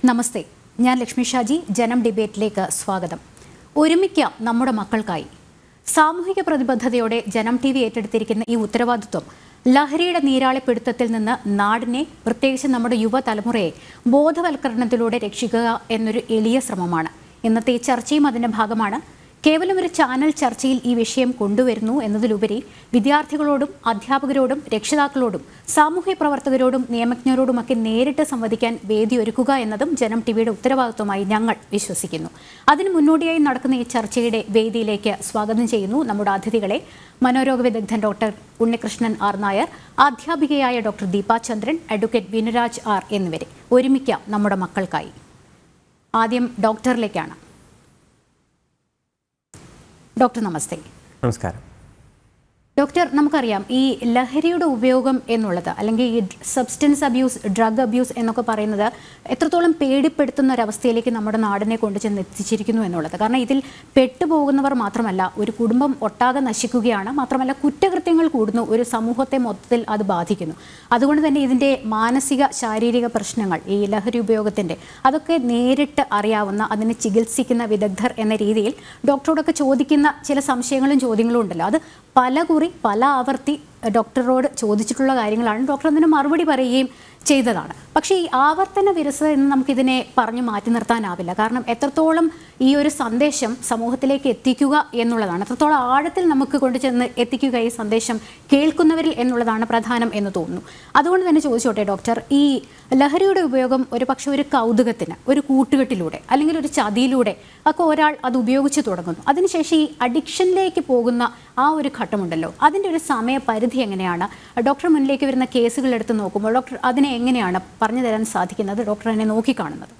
നമസ്തേ ഞാൻ ലക്ഷ്മി ഷാജി ജനം ഡിബേറ്റിലേക്ക് സ്വാഗതം ഒരുമിക്കാം നമ്മുടെ മക്കൾക്കായി സാമൂഹിക പ്രതിബദ്ധതയോടെ ജനം ടി വി ഏറ്റെടുത്തിരിക്കുന്ന ഈ ഉത്തരവാദിത്വം ലഹരിയുടെ നീരാളിപ്പിടുത്തത്തിൽ നിന്ന് നാടിനെ പ്രത്യേകിച്ച് നമ്മുടെ യുവതലമുറയെ ബോധവൽക്കരണത്തിലൂടെ രക്ഷിക്കുക എന്നൊരു എളിയ ശ്രമമാണ് ഇന്നത്തെ ഈ ചർച്ചയും അതിൻ്റെ ഭാഗമാണ് കേവലം ഒരു ചാനൽ ചർച്ചയിൽ ഈ വിഷയം കൊണ്ടുവരുന്നു എന്നതിലുപരി വിദ്യാർത്ഥികളോടും അധ്യാപകരോടും രക്ഷിതാക്കളോടും സാമൂഹ്യ പ്രവർത്തകരോടും നിയമജ്ഞരോടുമൊക്കെ നേരിട്ട് സംവദിക്കാൻ വേദി ഒരുക്കുക എന്നതും ജനം ടിവിയുടെ ഉത്തരവാദിത്വമായി ഞങ്ങൾ വിശ്വസിക്കുന്നു അതിന് മുന്നോടിയായി നടക്കുന്ന ഈ ചർച്ചയുടെ വേദിയിലേക്ക് സ്വാഗതം ചെയ്യുന്നു നമ്മുടെ അതിഥികളെ മനോരോഗ വിദഗ്ധൻ ഡോക്ടർ ഉണ്ണികൃഷ്ണൻ ആർ നായർ അധ്യാപികയായ doctor Deepa Chandran advocate Vinuraj R എന്നിവരെ ഒരുമിക്കാം നമ്മുടെ മക്കൾക്കായി ആദ്യം ഡോക്ടറിലേക്കാണ് ഡോക്ടർ നമസ്തേ നമസ്കാരം ഡോക്ടർ നമുക്കറിയാം ഈ ലഹരിയുടെ ഉപയോഗം എന്നുള്ളത് അല്ലെങ്കിൽ ഈ സബ്സ്റ്റൻസ് അബ്യൂസ് ഡ്രഗ് അബ്യൂസ് എന്നൊക്കെ പറയുന്നത് എത്രത്തോളം പേടിപ്പെടുത്തുന്ന ഒരവസ്ഥയിലേക്ക് നമ്മുടെ നാടിനെ കൊണ്ടുചെന്ന് എത്തിച്ചിരിക്കുന്നു എന്നുള്ളത് കാരണം ഇതിൽ പെട്ടുപോകുന്നവർ മാത്രമല്ല ഒരു കുടുംബം ഒട്ടാകെ നശിക്കുകയാണ് മാത്രമല്ല കുറ്റകൃത്യങ്ങൾ കൂടുന്നു ഒരു സമൂഹത്തെ മൊത്തത്തിൽ അത് ബാധിക്കുന്നു അതുകൊണ്ട് തന്നെ ഇതിൻ്റെ മാനസിക ശാരീരിക പ്രശ്നങ്ങൾ ഈ ലഹരി ഉപയോഗത്തിൻ്റെ അതൊക്കെ നേരിട്ട് അറിയാവുന്ന അതിനെ ചികിത്സിക്കുന്ന വിദഗ്ധർ എന്ന രീതിയിൽ ഡോക്ടറോടൊക്കെ ചോദിക്കുന്ന ചില സംശയങ്ങളും ചോദ്യങ്ങളും ഉണ്ടല്ലോ അത് പല കുറി പല ആവർത്തി ഡോക്ടറോട് ചോദിച്ചിട്ടുള്ള കാര്യങ്ങളാണ് ഡോക്ടർ അതിന് മറുപടി പറയുകയും ചെയ്തതാണ് പക്ഷേ ഈ ആവർത്തന വിരസത എന്ന് നമുക്കിതിനെ പറഞ്ഞു മാറ്റി നിർത്താനാവില്ല കാരണം എത്രത്തോളം ഈ ഒരു സന്ദേശം സമൂഹത്തിലേക്ക് എത്തിക്കുക എന്നുള്ളതാണ് എത്രത്തോളം ആഴത്തിൽ നമുക്ക് കൊണ്ടുചെന്ന് എത്തിക്കുക ഈ സന്ദേശം കേൾക്കുന്നവരിൽ എന്നുള്ളതാണ് പ്രധാനം എന്ന് തോന്നുന്നു അതുകൊണ്ട് തന്നെ ചോദിച്ചോട്ടെ ഡോക്ടർ ഈ ലഹരിയുടെ ഉപയോഗം ഒരു പക്ഷേ ഒരു കൗതുകത്തിന് ഒരു കൂട്ടുകെട്ടിലൂടെ അല്ലെങ്കിൽ ഒരു ചതിയിലൂടെ ഒക്കെ ഒരാൾ അത് ഉപയോഗിച്ച് തുടങ്ങുന്നു അതിനുശേഷം ഈ അഡിക്ഷനിലേക്ക് പോകുന്ന ആ ഒരു ഘട്ടമുണ്ടല്ലോ അതിൻ്റെ ഒരു സമയപരിധി എങ്ങനെയാണ് ഡോക്ടർ മുന്നിലേക്ക് വരുന്ന കേസുകൾ എടുത്ത് നോക്കുമ്പോൾ ഡോക്ടർ അതിനെ എങ്ങനെയാണ് പറഞ്ഞു തരാൻ സാധിക്കുന്നത് ഡോക്ടർ അതിനെ നോക്കിക്കാണുന്നത്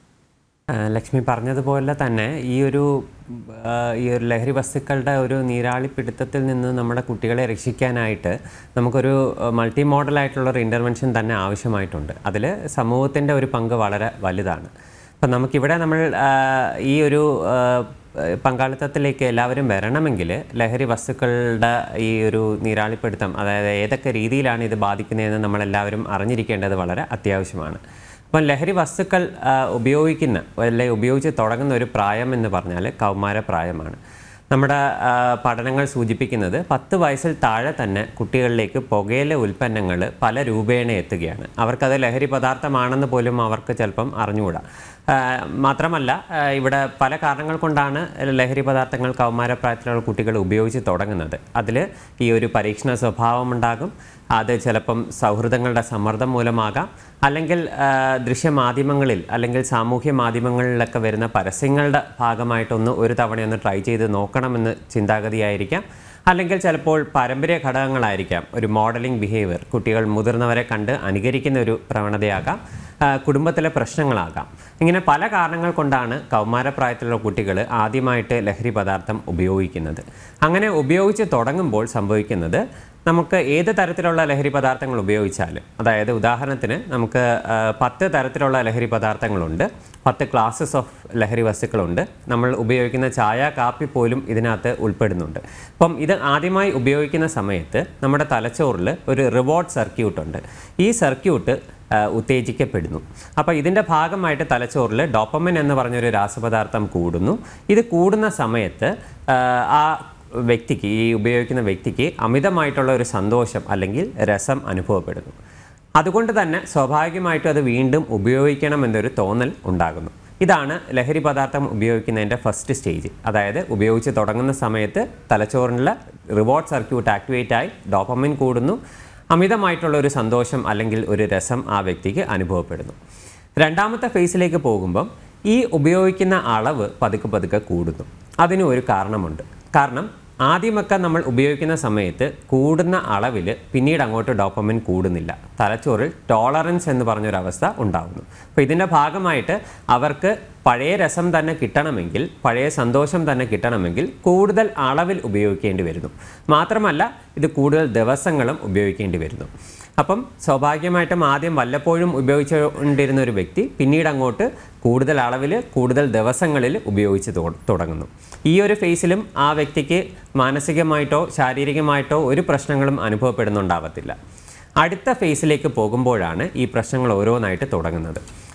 ആ, ലക്ഷ്മി പറഞ്ഞതുപോലെ തന്നെ ഈ ഒരു ആ, ഈ ഒരു ലഹരി വസ്തുക്കളുടെ ഒരു നീരാളിപ്പിടുത്തത്തിൽ നിന്ന് നമ്മുടെ കുട്ടികളെ രക്ഷിക്കാനായിട്ട് നമുക്കൊരു മൾട്ടി മോഡലായിട്ടുള്ള ഒരു ഇൻ്റർവെൻഷൻ തന്നെ ആവശ്യമായിട്ടുണ്ട് അതിൽ സമൂഹത്തിൻ്റെ ഒരു പങ്ക് വളരെ വലുതാണ് അപ്പം നമുക്കിവിടെ നമ്മൾ ആ, ഈ ഒരു ആ, പങ്കാളിത്തത്തിലേക്ക് എല്ലാവരും വരണമെങ്കിൽ ലഹരി വസ്തുക്കളുടെ ഈ ഒരു നീരാളിപ്പിടുത്തം അതായത് ഏതൊക്കെ രീതിയിലാണ് ഇത് ബാധിക്കുന്നതെന്ന് നമ്മളെല്ലാവരും അറിഞ്ഞിരിക്കേണ്ടത് വളരെ അത്യാവശ്യമാണ് അപ്പം ലഹരി വസ്തുക്കൾ ആ, ഉപയോഗിക്കുന്ന അല്ലെങ്കിൽ ഉപയോഗിച്ച് തുടങ്ങുന്ന ഒരു പ്രായം എന്ന് പറഞ്ഞാൽ കൗമാര പ്രായമാണ് നമ്മുടെ ആ, പഠനങ്ങൾ സൂചിപ്പിക്കുന്നത് പത്ത് വയസ്സിൽ താഴെ തന്നെ കുട്ടികളിലേക്ക് പുകയില ഉൽപ്പന്നങ്ങൾ പല രൂപേണ എത്തുകയാണ് അവർക്കത് ലഹരി പദാർത്ഥമാണെന്ന് പോലും അവർക്ക് ചിലപ്പം അറിഞ്ഞുകൂടാ ആ, മാത്രമല്ല ആ, ഇവിടെ പല കാരണങ്ങൾ കൊണ്ടാണ് ലഹരി പദാർത്ഥങ്ങൾ കൗമാരപ്രായത്തിലുള്ള കുട്ടികൾ ഉപയോഗിച്ച് തുടങ്ങുന്നത് അതിൽ ഈ ഒരു പരീക്ഷണ സ്വഭാവമുണ്ടാകും അത് ചിലപ്പം സൗഹൃദങ്ങളുടെ സമ്മർദ്ദം മൂലമാകാം അല്ലെങ്കിൽ ആ, ദൃശ്യമാധ്യമങ്ങളിൽ അല്ലെങ്കിൽ സാമൂഹ്യ മാധ്യമങ്ങളിലൊക്കെ വരുന്ന പരസ്യങ്ങളുടെ ഭാഗമായിട്ടൊന്ന് ഒരു തവണയൊന്ന് ട്രൈ ചെയ്ത് നോക്കണമെന്ന് ചിന്താഗതിയായിരിക്കാം അല്ലെങ്കിൽ ചിലപ്പോൾ പാരമ്പര്യ ഘടകങ്ങളായിരിക്കാം ഒരു മോഡലിംഗ് ബിഹേവിയർ കുട്ടികൾ മുതിർന്നവരെ കണ്ട് അനുകരിക്കുന്ന ഒരു പ്രവണതയാകാം ആ, കുടുംബത്തിലെ പ്രശ്നങ്ങളാകാം ഇങ്ങനെ പല കാരണങ്ങൾ കൊണ്ടാണ് കൗമാരപ്രായത്തിലുള്ള കുട്ടികൾ ആദ്യമായിട്ട് ലഹരി പദാർത്ഥം ഉപയോഗിക്കുന്നത് അങ്ങനെ ഉപയോഗിച്ച് തുടങ്ങുമ്പോൾ സംഭവിക്കുന്നത് നമുക്ക് ഏത് തരത്തിലുള്ള ലഹരി പദാർത്ഥങ്ങൾ ഉപയോഗിച്ചാലും അതായത് ഉദാഹരണത്തിന് നമുക്ക് ആ, പത്ത് തരത്തിലുള്ള ലഹരി പദാർത്ഥങ്ങളുണ്ട് പത്ത് ക്ലാസ്സസ് ഓഫ് ലഹരി വസ്തുക്കളുണ്ട് നമ്മൾ ഉപയോഗിക്കുന്ന ചായ കാപ്പി പോലും ഇതിനകത്ത് ഉൾപ്പെടുന്നുണ്ട് അപ്പം ഇത് ആദ്യമായി ഉപയോഗിക്കുന്ന സമയത്ത് നമ്മുടെ തലച്ചോറിൽ ഒരു റിവാർഡ് സർക്യൂട്ട് ഉണ്ട് ഈ സർക്യൂട്ട് ആ, ഉത്തേജിക്കപ്പെടുന്നു അപ്പോൾ ഇതിൻ്റെ ഭാഗമായിട്ട് തലച്ചോറിൽ ഡോപ്പമിൻ എന്ന് പറഞ്ഞൊരു രാസപദാർത്ഥം കൂടുന്നു ഇത് കൂടുന്ന സമയത്ത് ആ, ആ വ്യക്തിക്ക് ഈ ഉപയോഗിക്കുന്ന വ്യക്തിക്ക് അമിതമായിട്ടുള്ള ഒരു സന്തോഷം അല്ലെങ്കിൽ രസം അനുഭവപ്പെടുന്നു അതുകൊണ്ട് തന്നെ സ്വാഭാവികമായിട്ടും അത് വീണ്ടും ഉപയോഗിക്കണം എന്നൊരു തോന്നൽ ഉണ്ടാകുന്നു ഇതാണ് ലഹരി പദാർത്ഥം ഉപയോഗിക്കുന്നതിൻ്റെ ഫസ്റ്റ് സ്റ്റേജ് അതായത് ഉപയോഗിച്ച് തുടങ്ങുന്ന സമയത്ത് തലച്ചോറിനുള്ള റിവാർഡ് സർക്യൂട്ട് ആക്ടിവേറ്റ് ആയി ഡോപ്പമിൻ കൂടുന്നു അമിതമായിട്ടുള്ള ഒരു സന്തോഷം അല്ലെങ്കിൽ ഒരു രസം ആ വ്യക്തിക്ക് അനുഭവപ്പെടുന്നു രണ്ടാമത്തെ ഫേസിലേക്ക് പോകുമ്പം ഈ ഉപയോഗിക്കുന്ന അളവ് പതുക്കെ പതുക്കെ കൂടുന്നു അതിന് ഒരു കാരണമുണ്ട് കാരണം ആദ്യമൊക്കെ നമ്മൾ ഉപയോഗിക്കുന്ന സമയത്ത് കൂടുന്ന അളവിൽ പിന്നീട് അങ്ങോട്ട് ഡോപ്പമിൻ കൂടുന്നില്ല തലച്ചോറിൽ ടോളറൻസ് എന്ന് പറഞ്ഞൊരവസ്ഥ ഉണ്ടാകുന്നു അപ്പോൾ ഇതിൻ്റെ ഭാഗമായിട്ട് അവർക്ക് പഴയ രസം തന്നെ കിട്ടണമെങ്കിൽ പഴയ സന്തോഷം തന്നെ കിട്ടണമെങ്കിൽ കൂടുതൽ അളവിൽ ഉപയോഗിക്കേണ്ടി വരുന്നു മാത്രമല്ല ഇത് കൂടുതൽ ദിവസങ്ങളും ഉപയോഗിക്കേണ്ടി വരുന്നു അപ്പം സ്വാഭാവികമായിട്ടും ആദ്യം വല്ലപ്പോഴും ഉപയോഗിച്ചുകൊണ്ടിരുന്ന ഒരു വ്യക്തി പിന്നീട് അങ്ങോട്ട് കൂടുതൽ അളവിൽ കൂടുതൽ ദിവസങ്ങളിൽ ഉപയോഗിച്ച് തുട- തുടങ്ങുന്നു ഈ ഒരു ഫേസിലും ആ വ്യക്തിക്ക് മാനസികമായിട്ടോ ശാരീരികമായിട്ടോ ഒരു പ്രശ്നങ്ങളും അനുഭവപ്പെടുന്നുണ്ടാവത്തില്ല അടുത്ത ഫേസിലേക്ക് പോകുമ്പോഴാണ് ഈ പ്രശ്നങ്ങൾ ഓരോന്നായിട്ട് തുടങ്ങുന്നത്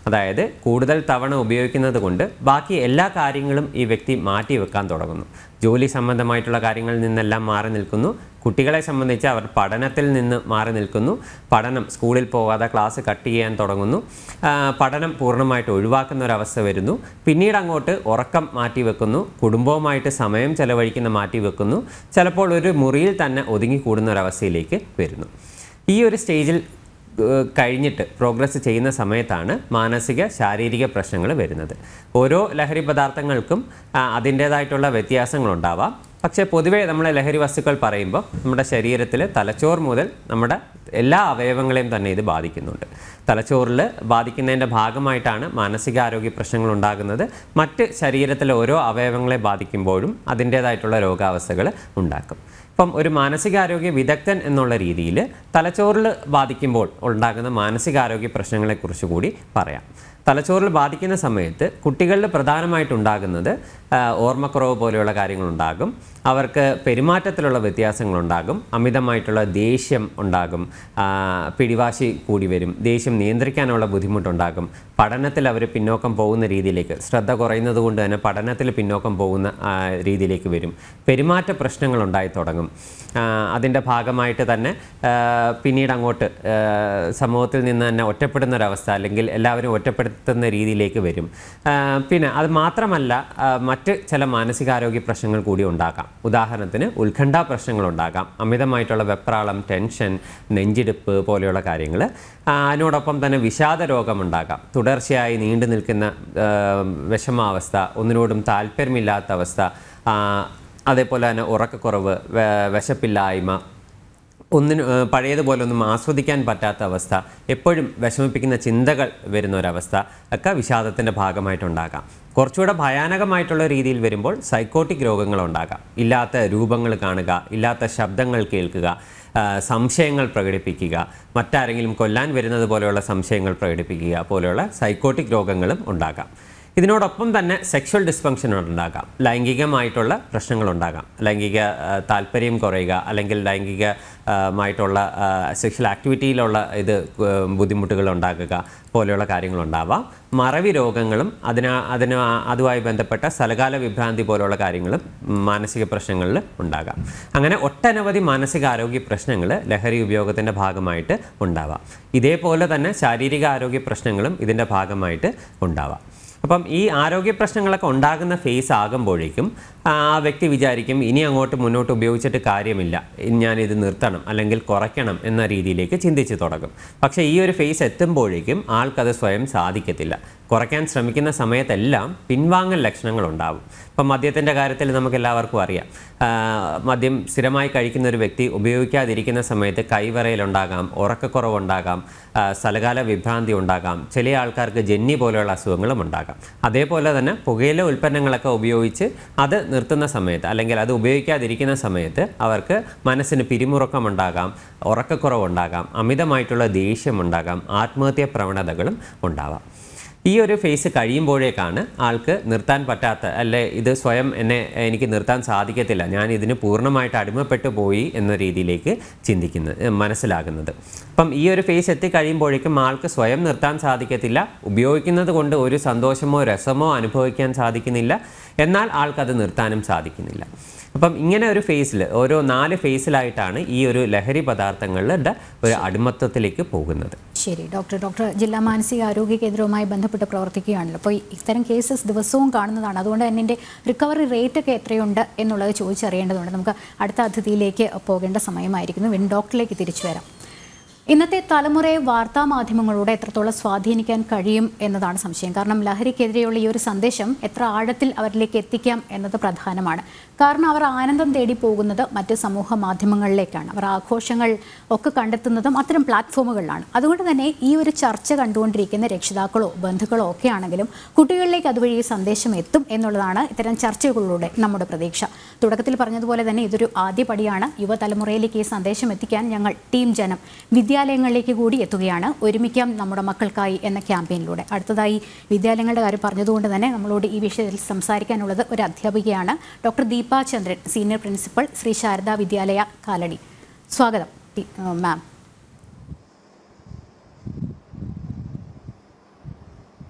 അതായത് കൂടുതൽ തവണ ഉപയോഗിക്കുന്നത് കൊണ്ട് ബാക്കി എല്ലാ കാര്യങ്ങളും ഈ വ്യക്തി മാറ്റി വെക്കാൻ തുടങ്ങുന്നു ജോലി സംബന്ധമായിട്ടുള്ള കാര്യങ്ങളിൽ നിന്നെല്ലാം മാറി നിൽക്കുന്നു കുട്ടികളെ സംബന്ധിച്ച് അവർ പഠനത്തിൽ നിന്ന് മാറി നിൽക്കുന്നു പഠനം സ്കൂളിൽ പോകാതെ ക്ലാസ് കട്ട് ചെയ്യാൻ തുടങ്ങുന്നു ആ, പഠനം പൂർണ്ണമായിട്ട് ഒഴിവാക്കുന്ന ഒരവസ്ഥ വരുന്നു പിന്നീട് അങ്ങോട്ട് ഉറക്കം മാറ്റി വെക്കുന്നു കുടുംബവുമായിട്ട് സമയം ചെലവഴിക്കുന്ന മാറ്റി വെക്കുന്നു ചിലപ്പോൾ ഒരു മുറിയിൽ തന്നെ ഒതുങ്ങിക്കൂടുന്ന ഒരവസ്ഥയിലേക്ക് വരുന്നു ഈ ഒരു സ്റ്റേജിൽ ഏഹ് കഴിഞ്ഞിട്ട് പ്രോഗ്രസ് ചെയ്യുന്ന സമയത്താണ് മാനസിക ശാരീരിക പ്രശ്നങ്ങൾ വരുന്നത് ഓരോ ലഹരി പദാർത്ഥങ്ങൾക്കും ആ, അതിൻ്റേതായിട്ടുള്ള വ്യത്യാസങ്ങളുണ്ടാവാം പക്ഷേ പൊതുവേ നമ്മൾ ലഹരി വസ്തുക്കൾ പറയുമ്പോൾ നമ്മുടെ ശരീരത്തിൽ തലച്ചോർ മുതൽ നമ്മുടെ എല്ലാ അവയവങ്ങളെയും തന്നെ ഇത് ബാധിക്കുന്നുണ്ട് തലച്ചോറിൽ ബാധിക്കുന്നതിൻ്റെ ഭാഗമായിട്ടാണ് മാനസികാരോഗ്യ പ്രശ്നങ്ങൾ ഉണ്ടാകുന്നത് മറ്റ് ശരീരത്തിലെ ഓരോ അവയവങ്ങളെ ബാധിക്കുമ്പോഴും അതിൻ്റേതായിട്ടുള്ള രോഗാവസ്ഥകൾ ഉണ്ടാക്കും ഇപ്പം ഒരു മാനസികാരോഗ്യ വിദഗ്ധൻ എന്നുള്ള രീതിയിൽ തലച്ചോറിൽ ബാധിക്കുമ്പോൾ ഉണ്ടാകുന്ന മാനസികാരോഗ്യ പ്രശ്നങ്ങളെക്കുറിച്ച് കൂടി പറയാം തലച്ചോറിൽ ബാധിക്കുന്ന സമയത്ത് കുട്ടികളിൽ പ്രധാനമായിട്ടുണ്ടാകുന്നത് ആ, ഓർമ്മക്കുറവ് പോലെയുള്ള കാര്യങ്ങളുണ്ടാകും അവർക്ക് പെരുമാറ്റത്തിലുള്ള വ്യത്യാസങ്ങളുണ്ടാകും അമിതമായിട്ടുള്ള ദേഷ്യം ഉണ്ടാകും ആ, പിടിവാശി കൂടി വരും ദേഷ്യം നിയന്ത്രിക്കാനുള്ള ബുദ്ധിമുട്ടുണ്ടാകും പഠനത്തിൽ അവർ പിന്നോക്കം പോകുന്ന രീതിയിലേക്ക് ശ്രദ്ധ കുറയുന്നത് കൊണ്ട് തന്നെ പഠനത്തിൽ പിന്നോക്കം പോകുന്ന ആ, രീതിയിലേക്ക് വരും പെരുമാറ്റ പ്രശ്നങ്ങൾ ഉണ്ടായി തുടങ്ങും ആ, അതിൻ്റെ ഭാഗമായിട്ട് തന്നെ ആ, പിന്നീട് അങ്ങോട്ട് ആ, സമൂഹത്തിൽ നിന്ന് തന്നെ ഒറ്റപ്പെടുന്ന ഒരവസ്ഥ അല്ലെങ്കിൽ എല്ലാവരും ഒറ്റപ്പെടുത്തുന്ന രീതിയിലേക്ക് വരും ആ, പിന്നെ അത് മാത്രമല്ല ആ, മറ്റ് ചില മാനസികാരോഗ്യ പ്രശ്നങ്ങൾ കൂടി ഉണ്ടാകാം ഉദാഹരണത്തിന് ഉത്കണ്ഠ പ്രശ്നങ്ങൾ ഉണ്ടാകാം അമിതമായിട്ടുള്ള വെപ്രാളം ടെൻഷൻ നെഞ്ചിടിപ്പ് പോലെയുള്ള കാര്യങ്ങൾ അതിനോടൊപ്പം തന്നെ വിഷാദ രോഗമുണ്ടാകാം തുടർച്ചയായി നീണ്ടു നിൽക്കുന്ന ആ, വിഷമാവസ്ഥ ഒന്നിനോടും താല്പര്യമില്ലാത്ത അവസ്ഥ ആ, അതേപോലെ തന്നെ ഉറക്കക്കുറവ് വെ- വിശപ്പില്ലായ്മ ഒന്നിന് ഏഹ് പഴയതുപോലെ ഒന്നും ആസ്വദിക്കാൻ പറ്റാത്ത അവസ്ഥ എപ്പോഴും വിഷമിപ്പിക്കുന്ന ചിന്തകൾ വരുന്ന ഒരവസ്ഥ ഒക്കെ വിഷാദത്തിൻ്റെ ഭാഗമായിട്ടുണ്ടാകാം കുറച്ചുകൂടെ ഭയാനകമായിട്ടുള്ള രീതിയിൽ വരുമ്പോൾ സൈക്കോട്ടിക് രോഗങ്ങൾ ഉണ്ടാകാം ഇല്ലാത്ത രൂപങ്ങൾ കാണുക ഇല്ലാത്ത ശബ്ദങ്ങൾ കേൾക്കുക ആ, സംശയങ്ങൾ പ്രകടിപ്പിക്കുക മറ്റാരെങ്കിലും കൊല്ലാൻ വരുന്നത് പോലെയുള്ള സംശയങ്ങൾ പ്രകടിപ്പിക്കുക പോലെയുള്ള സൈക്കോട്ടിക് രോഗങ്ങളും ഉണ്ടാകാം ഇതിനോടൊപ്പം തന്നെ സെക്ഷൽ ഡിസ്ഫങ്ഷൻ ഉണ്ടാകാം ലൈംഗികമായിട്ടുള്ള പ്രശ്നങ്ങളുണ്ടാകാം ലൈംഗിക ആ, താല്പര്യം കുറയുക അല്ലെങ്കിൽ ലൈംഗിക ആ, മായിട്ടുള്ള സെക്ഷൽ ആക്ടിവിറ്റിയിലുള്ള ഇത് ആ, ബുദ്ധിമുട്ടുകൾ ഉണ്ടാകുക പോലെയുള്ള കാര്യങ്ങളുണ്ടാവാം മറവി രോഗങ്ങളും അതിന് അതിന് ആ- അതുമായി ബന്ധപ്പെട്ട സ്ഥലകാല വിഭ്രാന്തി പോലെയുള്ള കാര്യങ്ങളും മാനസിക പ്രശ്നങ്ങളിൽ ഉണ്ടാകാം അങ്ങനെ ഒട്ടനവധി മാനസികാരോഗ്യ പ്രശ്നങ്ങൾ ലഹരി ഉപയോഗത്തിൻ്റെ ഭാഗമായിട്ട് ഉണ്ടാവാം ഇതേപോലെ തന്നെ ശാരീരിക ആരോഗ്യ പ്രശ്നങ്ങളും ഇതിൻ്റെ ഭാഗമായിട്ട് ഉണ്ടാവാം അപ്പം ഈ ആരോഗ്യ പ്രശ്നങ്ങളൊക്കെ ഉണ്ടാകുന്ന ഫേസ് ആകുമ്പോഴേക്കും ആ വ്യക്തി വിചാരിക്കും ഇനി അങ്ങോട്ട് മുന്നോട്ട് ഉപയോഗിച്ചിട്ട് കാര്യമില്ല ഇനി ഞാനിത് നിർത്തണം അല്ലെങ്കിൽ കുറയ്ക്കണം എന്ന രീതിയിലേക്ക് ചിന്തിച്ച് തുടങ്ങും പക്ഷേ ഈ ഒരു ഫേസ് എത്തുമ്പോഴേക്കും ആൾക്കത് സ്വയം സാധിക്കത്തില്ല കുറയ്ക്കാൻ ശ്രമിക്കുന്ന സമയത്തെല്ലാം പിൻവാങ്ങൽ ലക്ഷണങ്ങൾ ഉണ്ടാവും ഇപ്പം മദ്യത്തിൻ്റെ കാര്യത്തിൽ നമുക്ക് എല്ലാവർക്കും അറിയാം ആ, മദ്യം സ്ഥിരമായി കഴിക്കുന്ന ഒരു വ്യക്തി ഉപയോഗിക്കാതിരിക്കുന്ന സമയത്ത് കൈവറയിലുണ്ടാകാം ഉറക്കക്കുറവുണ്ടാകാം ആ, സ്ഥലകാല വിഭ്രാന്തി ഉണ്ടാകാം ചില ആൾക്കാർക്ക് ജന്നി പോലെയുള്ള അസുഖങ്ങളും ഉണ്ടാകാം അതേപോലെ തന്നെ പുകയില ഉൽപ്പന്നങ്ങളൊക്കെ ഉപയോഗിച്ച് അത് നിർത്തുന്ന സമയത്ത് അല്ലെങ്കിൽ അത് ഉപയോഗിക്കാതിരിക്കുന്ന സമയത്ത് അവർക്ക് മനസ്സിന് പിരിമുറുക്കമുണ്ടാകാം ഉറക്കക്കുറവുണ്ടാകാം അമിതമായിട്ടുള്ള ദേഷ്യമുണ്ടാകാം ആത്മഹത്യാ പ്രവണതകളും ഉണ്ടാവാം ഈ ഒരു ഫേസ് കഴിയുമ്പോഴേക്കാണ് ആൾക്ക് നിർത്താൻ പറ്റാത്ത അല്ലെ ഇത് സ്വയം എന്നെ എനിക്ക് നിർത്താൻ സാധിക്കത്തില്ല ഞാൻ ഇതിന് പൂർണ്ണമായിട്ട് അടിമപ്പെട്ടു പോയി എന്ന രീതിയിലേക്ക് ചിന്തിക്കുന്നത് ഏഹ് മനസ്സിലാകുന്നത് അപ്പം ഈ ഒരു ഫേസ് എത്തിക്കഴിയുമ്പോഴേക്കും ആൾക്ക് സ്വയം നിർത്താൻ സാധിക്കത്തില്ല ഉപയോഗിക്കുന്നത് കൊണ്ട് ഒരു സന്തോഷമോ രസമോ അനുഭവിക്കാൻ സാധിക്കുന്നില്ല എന്നാൽ ആൾക്കത് നിർത്താനും സാധിക്കുന്നില്ല അപ്പം ഇങ്ങനെ ഒരു ഫേസിൽ ഓരോ നാല് ഫേസിലായിട്ടാണ് ഈ ഒരു ലഹരി പദാർത്ഥങ്ങളുടെ ഒരു അടിമത്തത്തിലേക്ക് പോകുന്നത് ശരി ഡോക്ടർ ഡോക്ടർ ജില്ലാ മാനസിക ആരോഗ്യ കേന്ദ്രവുമായി ബന്ധപ്പെട്ട് പ്രവർത്തിക്കുകയാണല്ലോ അപ്പോൾ ഇത്തരം കേസസ് ദിവസവും കാണുന്നതാണ് അതുകൊണ്ട് തന്നെ എൻ്റെ റിക്കവറി റേറ്റ് ഒക്കെ എത്രയുണ്ട് എന്നുള്ളത് ചോദിച്ചറിയേണ്ടതുണ്ട് നമുക്ക് അടുത്ത അതിഥിയിലേക്ക് പോകേണ്ട സമയമായിരിക്കുന്നു വീണ്ടും ഡോക്ടറിലേക്ക് തിരിച്ചു വരാം ഇന്നത്തെ തലമുറയെ വാർത്താ മാധ്യമങ്ങളോട് എത്രത്തോളം സ്വാധീനിക്കാൻ കഴിയും എന്നതാണ് സംശയം കാരണം ലഹരിക്കെതിരെയുള്ള ഈ ഒരു സന്ദേശം എത്ര ആഴത്തിൽ അവരിലേക്ക് എത്തിക്കാം എന്നത് പ്രധാനമാണ് കാരണം അവർ ആനന്ദം തേടി പോകുന്നത് മറ്റ് സമൂഹ മാധ്യമങ്ങളിലേക്കാണ് അവർ ആഘോഷങ്ങൾ ഒക്കെ കണ്ടെത്തുന്നതും അത്തരം പ്ലാറ്റ്ഫോമുകളിലാണ് അതുകൊണ്ട് തന്നെ ഈ ഒരു ചർച്ച കണ്ടുകൊണ്ടിരിക്കുന്ന രക്ഷിതാക്കളോ ബന്ധുക്കളോ ഒക്കെ ആണെങ്കിലും കുട്ടികളിലേക്ക് അതുവഴി ഈ സന്ദേശം എത്തും എന്നുള്ളതാണ് ഇത്തരം ചർച്ചകളിലൂടെ നമ്മുടെ പ്രതീക്ഷ തുടക്കത്തിൽ പറഞ്ഞതുപോലെ തന്നെ ഇതൊരു ആദ്യ പടിയാണ് യുവതലമുറയിലേക്ക് ഈ സന്ദേശം എത്തിക്കാൻ ഞങ്ങൾ ടീം ജനം വിദ്യാലയങ്ങളിലേക്ക് കൂടി എത്തുകയാണ് ഒരുമിക്കാം നമ്മുടെ മക്കൾക്കായി എന്ന ക്യാമ്പയിനിലൂടെ അടുത്തതായി വിദ്യാലയങ്ങളുടെ കാര്യം പറഞ്ഞതുകൊണ്ട് തന്നെ നമ്മളോട് ഈ വിഷയത്തിൽ സംസാരിക്കാനുള്ളത് ഒരു അധ്യാപികയാണ് doctor Deepa Chandran senior principal Shri Sharada Vidyalaya Kalady സ്വാഗതം ടി- ഏഹ് മാം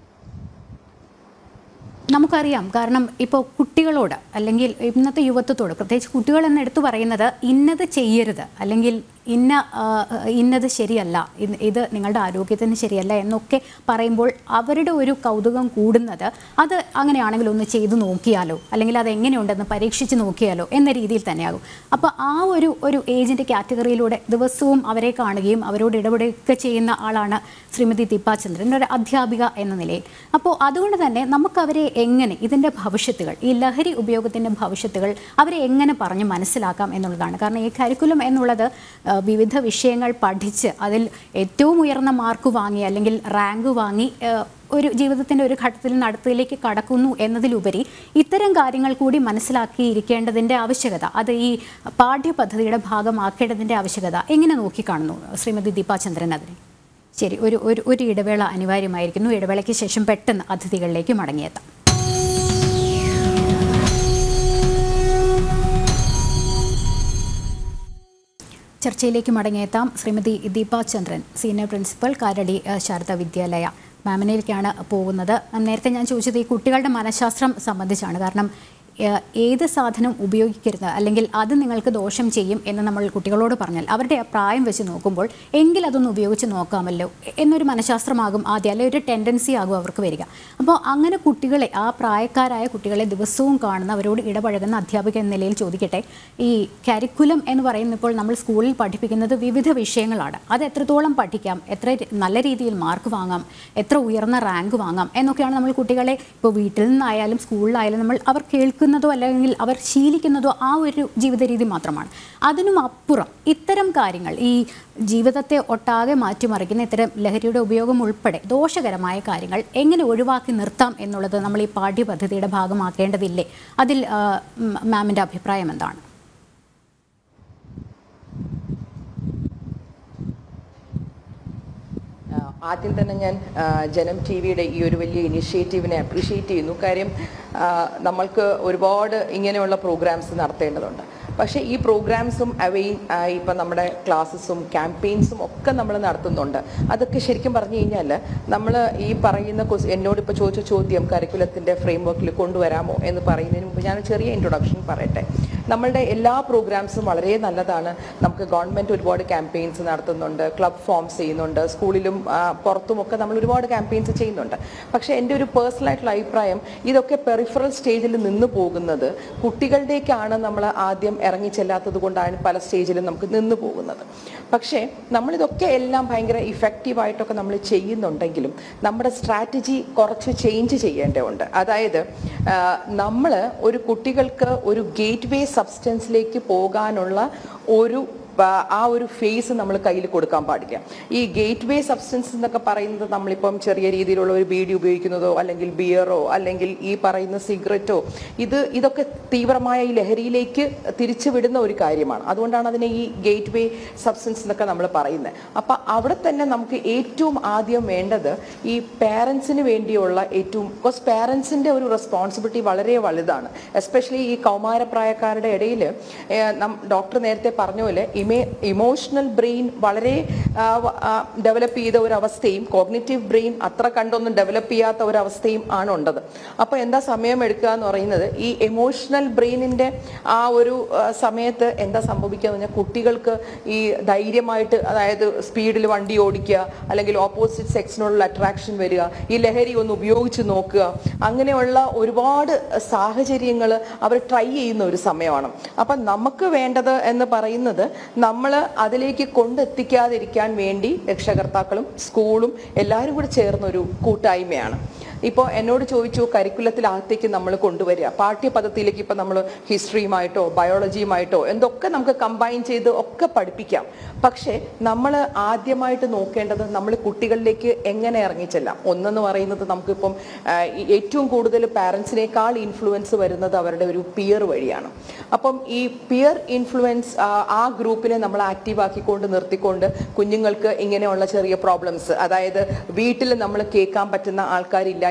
നമുക്കറിയാം കാരണം ഇപ്പോൾ കുട്ടികളോട് അല്ലെങ്കിൽ ഇന്നത്തെ യുവത്വത്തോട് പ്രത്യേകിച്ച് കുട്ടികൾ എന്ന് എടുത്തു പറയുന്നത് ഇന്നത് ചെയ്യരുത് അല്ലെങ്കിൽ ഇന്ന ആ, ഇന്നത് ശരിയല്ല ഇത് ഇത് നിങ്ങളുടെ ആരോഗ്യത്തിന് ശരിയല്ല എന്നൊക്കെ പറയുമ്പോൾ അവരുടെ ഒരു കൗതുകം കൂടുന്നത് അത് അങ്ങനെയാണെങ്കിൽ ഒന്ന് ചെയ്തു നോക്കിയാലോ അല്ലെങ്കിൽ അത് എങ്ങനെയുണ്ടെന്ന് പരീക്ഷിച്ച് നോക്കിയാലോ എന്ന രീതിയിൽ തന്നെയാകും അപ്പോൾ ആ ഒരു ഒരു ഏജിൻ്റെ കാറ്റഗറിയിലൂടെ ദിവസവും അവരെ കാണുകയും അവരോട് ഇടപെടുകയൊക്കെ ചെയ്യുന്ന ആളാണ് ശ്രീമതി ദീപാചന്ദ്രൻ ഒരു അധ്യാപിക എന്ന നിലയിൽ അപ്പോൾ അതുകൊണ്ട് തന്നെ നമുക്കവരെ എങ്ങനെ ഇതിൻ്റെ ഭവിഷ്യത്തുകൾ ഈ ലഹരി ഉപയോഗത്തിൻ്റെ ഭവിഷ്യത്തുകൾ അവരെ എങ്ങനെ പറഞ്ഞ് മനസ്സിലാക്കാം എന്നുള്ളതാണ് കാരണം ഈ കരിക്കുലം എന്നുള്ളത് ആ, വിവിധ വിഷയങ്ങൾ പഠിച്ച് അതിൽ ഏറ്റവും ഉയർന്ന മാർക്ക് വാങ്ങി അല്ലെങ്കിൽ റാങ്ക് വാങ്ങി ആ, ഒരു ജീവിതത്തിൻ്റെ ഒരു ഘട്ടത്തിൽ നിന്ന് അടുത്തതിലേക്ക് കടക്കുന്നു എന്നതിലുപരി ഇത്തരം കാര്യങ്ങൾ കൂടി മനസ്സിലാക്കിയിരിക്കേണ്ടതിൻ്റെ ആവശ്യകത അത് ഈ പാഠ്യപദ്ധതിയുടെ ഭാഗമാക്കേണ്ടതിൻ്റെ ആവശ്യകത എങ്ങനെ നോക്കിക്കാണുന്നു ശ്രീമതി ദീപാചന്ദ്രൻ അതിനെ ശരി ഒരു ഒരു ഒരു ഇടവേള അനിവാര്യമായിരിക്കുന്നു ഇടവേളയ്ക്ക് ശേഷം പെട്ടെന്ന് അതിഥികളിലേക്ക് മടങ്ങിയെത്താം ചർച്ചയിലേക്ക് മടങ്ങിയെത്താം ശ്രീമതി ദീപാ ചന്ദ്രൻ സീനിയർ പ്രിൻസിപ്പൽ കാരടി ഏഹ്, ശാരദ വിദ്യാലയ മാമിനയിലേക്കാണ് പോകുന്നത് നേരത്തെ ഞാൻ ചോദിച്ചത് ഈ കുട്ടികളുടെ മനഃശാസ്ത്രം സംബന്ധിച്ചാണ് കാരണം ഏഹ്, ഏത് സാധനം ഉപയോഗിക്കരുത് അല്ലെങ്കിൽ അത് നിങ്ങൾക്ക് ദോഷം ചെയ്യും എന്ന് നമ്മൾ കുട്ടികളോട് പറഞ്ഞാൽ അവരുടെ ആ പ്രായം വെച്ച് നോക്കുമ്പോൾ എങ്കിൽ അതൊന്ന് ഉപയോഗിച്ച് നോക്കാമല്ലോ എന്നൊരു മനഃശാസ്ത്രമാകും ആദ്യം അല്ലെങ്കിൽ ഒരു ടെൻഡൻസി ആകും അവർക്ക് വരിക അപ്പോൾ അങ്ങനെ കുട്ടികളെ ആ പ്രായക്കാരായ കുട്ടികളെ ദിവസവും കാണുന്ന അവരോട് ഇടപഴകുന്ന അധ്യാപിക എന്ന നിലയിൽ ചോദിക്കട്ടെ ഈ കരിക്കുലം എന്ന് പറയുന്നപ്പോൾ നമ്മൾ സ്കൂളിൽ പഠിപ്പിക്കുന്നത് വിവിധ വിഷയങ്ങളാണ് അത് എത്രത്തോളം പഠിക്കാം എത്ര രി- നല്ല രീതിയിൽ മാർക്ക് വാങ്ങാം എത്ര ഉയർന്ന റാങ്ക് വാങ്ങാം എന്നൊക്കെയാണ് നമ്മൾ കുട്ടികളെ ഇപ്പോൾ വീട്ടിൽ നിന്നായാലും സ്കൂളിലായാലും നമ്മൾ അവർ കേൾക്കുന്നതോ അല്ലെങ്കിൽ അവർ ശീലിക്കുന്നതോ ആ ഒരു ജീവിത രീതി മാത്രമാണ് അതിനും അപ്പുറം ഇത്തരം കാര്യങ്ങൾ ഈ ജീവിതത്തെ ഒട്ടാകെ മാറ്റിമറിക്കുന്ന ഇത്തരം ലഹരിയുടെ ഉപയോഗം ഉൾപ്പെടെ ദോഷകരമായ കാര്യങ്ങൾ എങ്ങനെ ഒഴിവാക്കി നിർത്താം എന്നുള്ളത് നമ്മൾ ഈ പാഠ്യപദ്ധതിയുടെ ഭാഗമാക്കേണ്ടതില്ലേ അതിൽ ആ, ഉം, മാമിൻ്റെ അഭിപ്രായം എന്താണ് ആ, ആദ്യം തന്നെ ഞാൻ ആ, ജനം ടി വിയുടെ ഈ ഒരു വലിയ ഇനിഷ്യേറ്റീവിനെ അപ്രീഷിയേറ്റ് ചെയ്യുന്നു കാര്യം ആ, നമ്മൾക്ക് ഒരുപാട് ഇങ്ങനെയുള്ള പ്രോഗ്രാംസ് നടത്തേണ്ടതുണ്ട് പക്ഷേ ഈ പ്രോഗ്രാംസും അവയും ഇപ്പം നമ്മുടെ ക്ലാസ്സസും ക്യാമ്പയിൻസും ഒക്കെ നമ്മൾ നടത്തുന്നുണ്ട് അതൊക്കെ ശരിക്കും പറഞ്ഞു കഴിഞ്ഞാൽ നമ്മൾ ഈ പറയുന്ന ക്വസ് എന്നോട് ഇപ്പോൾ ചോദിച്ച ചോദ്യം കരിക്കുലത്തിൻ്റെ ഫ്രെയിം വർക്കിൽ കൊണ്ടുവരാമോ എന്ന് പറയുന്നതിന് മുമ്പ് ഞാൻ ചെറിയ ഇൻട്രൊഡക്ഷൻ പറയട്ടെ നമ്മളുടെ എല്ലാ പ്രോഗ്രാംസും വളരെ നല്ലതാണ് നമുക്ക് ഗവൺമെൻറ് ഒരുപാട് ക്യാമ്പയിൻസ് നടത്തുന്നുണ്ട് ക്ലബ് ഫോംസ് ചെയ്യുന്നുണ്ട് സ്കൂളിലും ആ, പുറത്തുമൊക്കെ നമ്മൾ ഒരുപാട് ക്യാമ്പയിൻസ് ചെയ്യുന്നുണ്ട് പക്ഷേ എൻ്റെ ഒരു പേഴ്സണൽ ആയിട്ടുള്ള അഭിപ്രായം ഇതൊക്കെ പെറിഫറൽ സ്റ്റേജിൽ നിന്ന് പോകുന്നത് കുട്ടികളുടേക്കാണ് നമ്മൾ ആദ്യം ഇറങ്ങി ചെല്ലാത്തത് കൊണ്ടാണ് പല സ്റ്റേജിലും നമുക്ക് നിന്ന് പോകുന്നത് പക്ഷേ നമ്മളിതൊക്കെ എല്ലാം ഭയങ്കര ഇഫക്റ്റീവായിട്ടൊക്കെ നമ്മൾ ചെയ്യുന്നുണ്ടെങ്കിലും നമ്മുടെ സ്ട്രാറ്റജി കുറച്ച് ചേഞ്ച് ചെയ്യേണ്ടതുണ്ട് അതായത് നമ്മൾ ഒരു കുട്ടികൾക്ക് ഒരു ഗേറ്റ് വേ സബ്സ്റ്റൻസിലേക്ക് പോകാനുള്ള ഒരു പ- ആ ഒരു ഫേസ് നമ്മൾ കയ്യിൽ കൊടുക്കാൻ പാടില്ല ഈ ഗേറ്റ് വേ സബ്സ്റ്റൻസ് എന്നൊക്കെ പറയുന്നത് നമ്മളിപ്പം ചെറിയ രീതിയിലുള്ള ഒരു ബീഡി ഉപയോഗിക്കുന്നതോ അല്ലെങ്കിൽ ബിയറോ അല്ലെങ്കിൽ ഈ പറയുന്ന സിഗരറ്റോ ഇത് ഇതൊക്കെ തീവ്രമായ ഈ ലഹരിയിലേക്ക് തിരിച്ചുവിടുന്ന ഒരു കാര്യമാണ് അതുകൊണ്ടാണ് അതിനെ ഈ ഗേറ്റ് വേ സബ്സ്റ്റൻസ് എന്നൊക്കെ നമ്മൾ പറയുന്നത് അപ്പം അവിടെ തന്നെ നമുക്ക് ഏറ്റവും ആദ്യം വേണ്ടത് ഈ പാരൻസിന് വേണ്ടിയുള്ള ഏറ്റവും ബിക്കോസ് പാരൻസിൻ്റെ ഒരു റെസ്പോൺസിബിലിറ്റി വളരെ വലുതാണ് എസ്പെഷ്യലി ഈ കൗമാരപ്രായക്കാരുടെ ഇടയിൽ ഡോക്ടർ നേരത്തെ പറഞ്ഞ പോലെ ഇമേ ഇമോഷണൽ ബ്രെയിൻ വളരെ ഡെവലപ്പ് ചെയ്ത ഒരു അവസ്ഥയും കോഗ്നിറ്റീവ് ബ്രെയിൻ അത്ര കണ്ടൊന്നും ഡെവലപ്പ് ചെയ്യാത്ത ഒരു അവസ്ഥയും ആണ് ഉണ്ടത് അപ്പോൾ എന്താ സമയം എടുക്കുക എന്ന് പറയുന്നത് ഈ എമോഷണൽ ബ്രെയിനിൻ്റെ ആ ഒരു ആ, സമയത്ത് എന്താ സംഭവിക്കുക എന്ന് പറഞ്ഞാൽ കുട്ടികൾക്ക് ഈ ധൈര്യമായിട്ട് അതായത് സ്പീഡിൽ വണ്ടി ഓടിക്കുക അല്ലെങ്കിൽ ഓപ്പോസിറ്റ് സെക്സിനോടുള്ള അട്രാക്ഷൻ വരിക ഈ ലഹരി ഒന്ന് ഉപയോഗിച്ച് നോക്കുക അങ്ങനെയുള്ള ഒരുപാട് സാഹചര്യങ്ങൾ അവർ ട്രൈ ചെയ്യുന്ന ഒരു സമയമാണ് അപ്പം നമുക്ക് വേണ്ടത് എന്ന് പറയുന്നത് നമ്മൾ അതിലേക്ക് കൊണ്ടെത്തിക്കാതിരിക്കാൻ വേണ്ടി രക്ഷകർത്താക്കളും സ്കൂളും എല്ലാവരും കൂടി ചേർന്ന ഒരു കൂട്ടായ്മയാണ് ഇപ്പോൾ എന്നോട് ചോദിച്ചു കരിക്കുലത്തിനകത്തേക്ക് നമ്മൾ കൊണ്ടുവരിക പാഠ്യപദ്ധതിയിലേക്ക് ഇപ്പം നമ്മൾ ഹിസ്റ്ററിയുമായിട്ടോ ബയോളജിയുമായിട്ടോ എന്തൊക്കെ നമുക്ക് കമ്പൈൻ ചെയ്ത് ഒക്കെ പഠിപ്പിക്കാം പക്ഷേ നമ്മൾ ആദ്യമായിട്ട് നോക്കേണ്ടത് നമ്മൾ കുട്ടികളിലേക്ക് എങ്ങനെ ഇറങ്ങിച്ചെല്ലാം ഒന്നെന്ന് പറയുന്നത് നമുക്കിപ്പം ആ, ഈ ഏറ്റവും കൂടുതൽ പാരൻസിനേക്കാൾ ഇൻഫ്ലുവൻസ് വരുന്നത് അവരുടെ ഒരു പിയർ വഴിയാണ് അപ്പം ഈ പിയർ ഇൻഫ്ലുവൻസ് ആ ഗ്രൂപ്പിനെ നമ്മൾ ആക്റ്റീവ് ആക്കിക്കൊണ്ട് നിർത്തിക്കൊണ്ട് കുഞ്ഞുങ്ങൾക്ക് ഇങ്ങനെയുള്ള ചെറിയ പ്രോബ്ലംസ് അതായത് വീട്ടിൽ നമ്മൾ കേൾക്കാൻ പറ്റുന്ന ആൾക്കാരില്ല